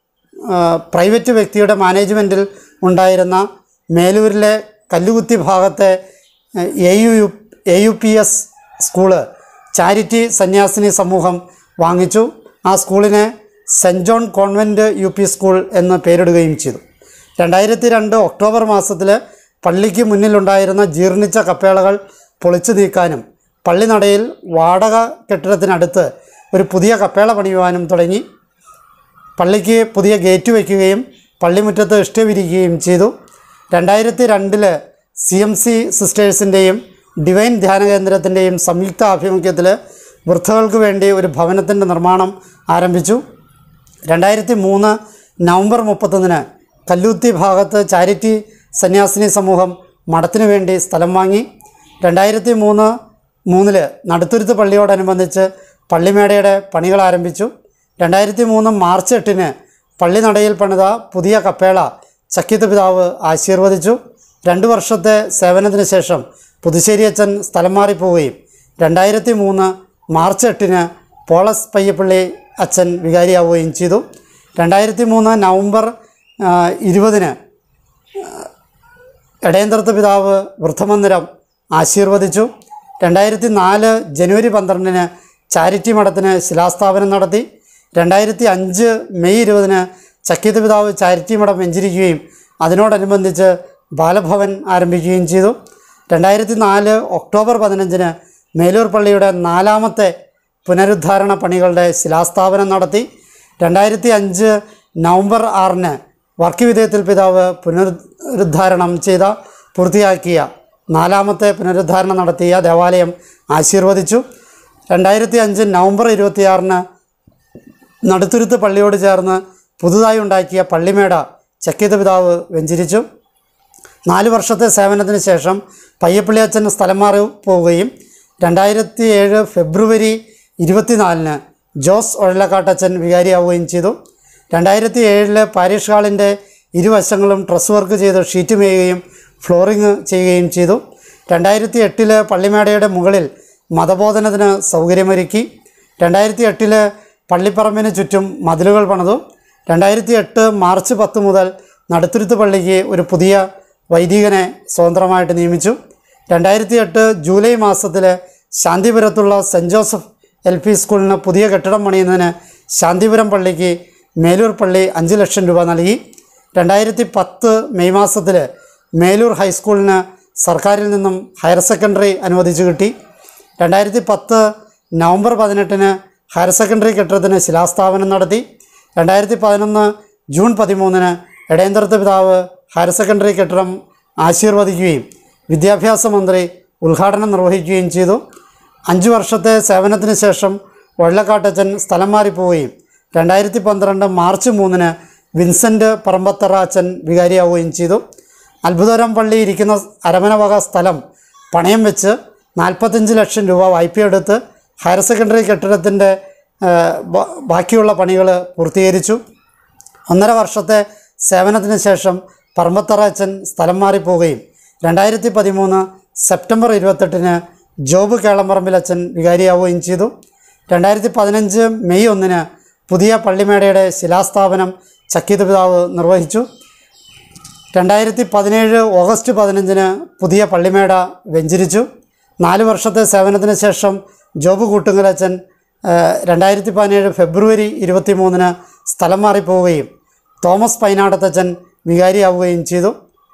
പ്രൈവറ്റ് വ്യക്തിയുടെ മാനേജ്മെൻറ്റിൽ ഉണ്ടായിരുന്ന മേലൂരിലെ കല്ലുകുത്തി ഭാഗത്തെ A U U A U P S school charity സന്യാസിനി സമൂഹം വാങ്ങിച്ചു ആ സ്കൂളിനെ saint John convent U P school എന്ന് പേരിടുകയും ചെയ്തു രണ്ടായിരത്തി രണ്ട് ഒക്ടോബർ മാസത്തിൽ പള്ളിക്ക് മുന്നിലുണ്ടായിരുന്ന ജീർണിച്ച കപ്പേളകൾ പൊളിച്ചു നീക്കാനും പള്ളിനടയിൽ വാടക കെട്ടിടത്തിനടുത്ത് ഒരു പുതിയ കപ്പേള പണിയുവാനും തുടങ്ങി പള്ളിക്ക് പുതിയ ഗേറ്റ് വയ്ക്കുകയും പള്ളിമുറ്റത്ത് ഇഷ്ടി വിരിക്കുകയും ചെയ്തു രണ്ടായിരത്തി രണ്ടില് സി എം സി സിസ്റ്റേഴ്സിൻ്റെയും ഡിവൈൻ ധ്യാന കേന്ദ്രത്തിൻ്റെയും സംയുക്ത ആഭിമുഖ്യത്തിൽ വൃദ്ധകൾക്ക് വേണ്ടി ഒരു ഭവനത്തിൻ്റെ നിർമ്മാണം ആരംഭിച്ചു രണ്ടായിരത്തി മൂന്ന് നവംബർ മുപ്പത്തൊന്നിന് കല്ലൂത്തി ഭാഗത്ത് ചാരിറ്റി സന്യാസിനി സമൂഹം മഠത്തിനു വേണ്ടി സ്ഥലം വാങ്ങി രണ്ടായിരത്തി മൂന്ന് മൂന്നില് നടുത്തുരുത്ത് പള്ളിയോടനുബന്ധിച്ച് പള്ളിമേടയുടെ പണികൾ ആരംഭിച്ചു രണ്ടായിരത്തി മൂന്ന് മാർച്ച് എട്ടിന് പള്ളിനടയിൽ പണിത പുതിയ കപ്പേള ചക്കിത്ത് പിതാവ് ആശീർവദിച്ചു രണ്ട് വർഷത്തെ സേവനത്തിന് ശേഷം പുതുശ്ശേരി അച്ഛൻ സ്ഥലം മാറിപ്പോവുകയും രണ്ടായിരത്തി മൂന്ന് മാർച്ച് എട്ടിന് പോളസ് പയ്യപ്പള്ളി അച്ഛൻ വികാരിയാവുകയും ചെയ്തു രണ്ടായിരത്തി മൂന്ന് നവംബർ ആ, ഇരുപതിന് ഇടയന്ത്രത്ത് പിതാവ് വൃദ്ധമന്ദിരം ആശീർവദിച്ചു രണ്ടായിരത്തി നാല് ജനുവരി പന്ത്രണ്ടിന് ചാരിറ്റി മഠത്തിന് ശിലാസ്ഥാപനം നടത്തി രണ്ടായിരത്തി അഞ്ച് മെയ് ഇരുപതിന് ചക്കീത്ത് പിതാവ് ചാരിറ്റി മഠം വെഞ്ചരിക്കുകയും അതിനോടനുബന്ധിച്ച് ബാലഭവൻ ആരംഭിക്കുകയും ചെയ്തു രണ്ടായിരത്തി നാല് ഒക്ടോബർ പതിനഞ്ചിന് മേലൂർ പള്ളിയുടെ നാലാമത്തെ പുനരുദ്ധാരണ പണികളുടെ ശിലാസ്ഥാപനം നടത്തി രണ്ടായിരത്തി അഞ്ച് നവംബർ ആറിന് വർക്കി വിധേയത്തിൽ പിതാവ് പുനരുദ്ധാരണം ചെയ്ത പൂർത്തിയാക്കിയ നാലാമത്തെ പുനരുദ്ധാരണം നടത്തിയ ദേവാലയം ആശീർവദിച്ചു രണ്ടായിരത്തി അഞ്ച് നവംബർ ഇരുപത്തിയാറിന് നടുത്തുരുത്ത് പള്ളിയോട് ചേർന്ന് പുതുതായി ഉണ്ടാക്കിയ പള്ളിമേട ചക്കീത പിതാവ് വെഞ്ചരിച്ചു നാല് വർഷത്തെ സേവനത്തിന് ശേഷം പയ്യപ്പള്ളി അച്ഛൻ സ്ഥലം മാറി പോവുകയും രണ്ടായിരത്തി ഏഴ് ഫെബ്രുവരി ഇരുപത്തിനാലിന് ജോസ് ഒഴലക്കാട്ടച്ചൻ വികാരിയാവുകയും ചെയ്തു രണ്ടായിരത്തി ഏഴില് പാരിഷ് ഹാളിൻ്റെ ഇരുവശങ്ങളും ട്രസ് വർക്ക് ചെയ്ത് ഷീറ്റ് മേയുകയും ഫ്ലോറിങ് ചെയ്യുകയും ചെയ്തു രണ്ടായിരത്തി എട്ടില് പള്ളിമേടയുടെ മുകളിൽ മതബോധനത്തിന് സൗകര്യമൊരുക്കി രണ്ടായിരത്തി എട്ടില് പള്ളിപ്പറമ്പിന് ചുറ്റും മതിലുകൾ പണിതു രണ്ടായിരത്തി എട്ട് മാർച്ച് പത്ത് മുതൽ നടുത്തുരുത്ത് പള്ളിക്ക് ഒരു പുതിയ വൈദികനെ സ്വതന്ത്രമായിട്ട് നിയമിച്ചു രണ്ടായിരത്തി എട്ട് ജൂലൈ മാസത്തിൽ ശാന്തിപുരത്തുള്ള സെൻറ് ജോസഫ് എൽ പി സ്കൂളിന് പുതിയ കെട്ടിടം പണിയുന്നതിന് ശാന്തിപുരം പള്ളിക്ക് മേലൂർ പള്ളി അഞ്ച് ലക്ഷം രൂപ നൽകി രണ്ടായിരത്തി പത്ത് മെയ് മാസത്തിൽ മേലൂർ ഹൈസ്കൂളിന് സർക്കാരിൽ നിന്നും ഹയർ സെക്കൻഡറി അനുവദിച്ചു കിട്ടി രണ്ടായിരത്തി പത്ത് നവംബർ പതിനെട്ടിന് ഹയർ സെക്കൻഡറി കെട്ടിടത്തിന് ശിലാസ്ഥാപനം നടത്തി രണ്ടായിരത്തി പതിനൊന്ന് ജൂൺ പതിമൂന്നിന് എടയന്തരത്ത് പിതാവ് ഹയർ സെക്കൻഡറി കെട്ടിടം ആശീർവദിക്കുകയും വിദ്യാഭ്യാസ മന്ത്രി ഉദ്ഘാടനം നിർവഹിക്കുകയും ചെയ്തു അഞ്ച് വർഷത്തെ സേവനത്തിന് ശേഷം വള്ളക്കാട്ടച്ചൻ സ്ഥലം മാറിപ്പോവുകയും രണ്ടായിരത്തി പന്ത്രണ്ട് മാർച്ച് മൂന്നിന് വിൻസെൻ്റ് പറമ്പത്തറ അച്ഛൻ വികാരിയാവുകയും ചെയ്തു അത്ഭുതരം പള്ളി ഇരിക്കുന്ന അരമന വക സ്ഥലം പണയം വെച്ച് നാൽപ്പത്തഞ്ച് ലക്ഷം രൂപ വായ്പയെടുത്ത് ഹയർ സെക്കൻഡറി കെട്ടിടത്തിൻ്റെ ബാക്കിയുള്ള പണികൾ പൂർത്തീകരിച്ചു ഒന്നര വർഷത്തെ സേവനത്തിന് ശേഷം പറമ്പത്തറ അച്ഛൻ സ്ഥലം മാറിപ്പോവുകയും രണ്ടായിരത്തി പതിമൂന്ന് സെപ്റ്റംബർ ഇരുപത്തെട്ടിന് ജോബ് കേളമ്പറമ്പിൽ അച്ഛൻ വികാരിയാവുകയും ചെയ്തു രണ്ടായിരത്തി പതിനഞ്ച് മെയ് ഒന്നിന് പുതിയ പള്ളിമേടയുടെ ശിലാസ്ഥാപനം ചക്കീത് പിതാവ് നിർവഹിച്ചു രണ്ടായിരത്തി പതിനേഴ് ഓഗസ്റ്റ് പതിനഞ്ചിന് പുതിയ പള്ളിമേട വെഞ്ചരിച്ചു നാല് വർഷത്തെ സേവനത്തിന് ശേഷം ജോബ് കൂട്ടുങ്കലച്ചൻ രണ്ടായിരത്തി പതിനേഴ് ഫെബ്രുവരി ഇരുപത്തി മൂന്നിന് സ്ഥലം മാറിപ്പോവുകയും തോമസ് പൈനാടത്തച്ഛൻ വികാരിയാവുകയും ചെയ്തു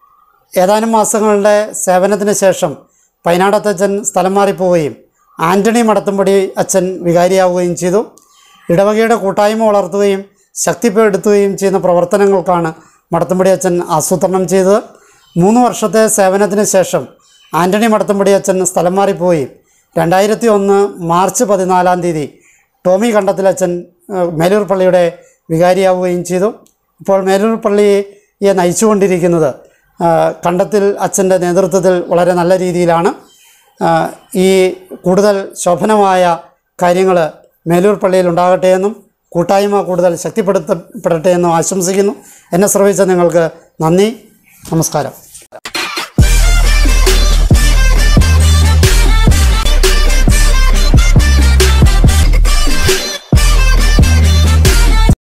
ഏതാനും മാസങ്ങളുടെ സേവനത്തിന് ശേഷം പൈനാടത്തച്ഛൻ സ്ഥലം മാറിപ്പോവുകയും ആൻ്റണി മടത്തുംപടി അച്ഛൻ വികാരിയാവുകയും ചെയ്തു ഇടവകയുടെ കൂട്ടായ്മ വളർത്തുകയും ശക്തിപ്പെടുത്തുകയും ചെയ്യുന്ന പ്രവർത്തനങ്ങൾക്കാണ് മടത്തുംപടി അച്ഛൻ ആസൂത്രണം ചെയ്തത് മൂന്ന് വർഷത്തെ സേവനത്തിന് ശേഷം ആൻ്റണി മടത്തുംപടി അച്ഛൻ സ്ഥലം മാറിപ്പോയി രണ്ടായിരത്തി ഒന്ന് മാർച്ച് പതിനാലാം തീയതി ടോമി കണ്ടത്തിലച്ഛൻ ഏഹ്, മേലൂർ പള്ളിയുടെ വികാരിയാവുകയും ചെയ്തു ഇപ്പോൾ മേലൂർ പള്ളിയെ നയിച്ചുകൊണ്ടിരിക്കുന്നത് ആ, കണ്ടത്തിൽ അച്ഛൻ്റെ നേതൃത്വത്തിൽ വളരെ നല്ല രീതിയിലാണ് ആ, ഈ കൂടുതൽ ശോഭനമായ കാര്യങ്ങൾ മേലൂർ പള്ളിയിൽ ഉണ്ടാകട്ടെ എന്നും കൂട്ടായ്മ കൂടുതൽ ശക്തിപ്പെടുത്തപ്പെടട്ടെ എന്നും ആശംസിക്കുന്നു എന്നെ ശ്രമിച്ച നിങ്ങൾക്ക് നന്ദി നമസ്കാരം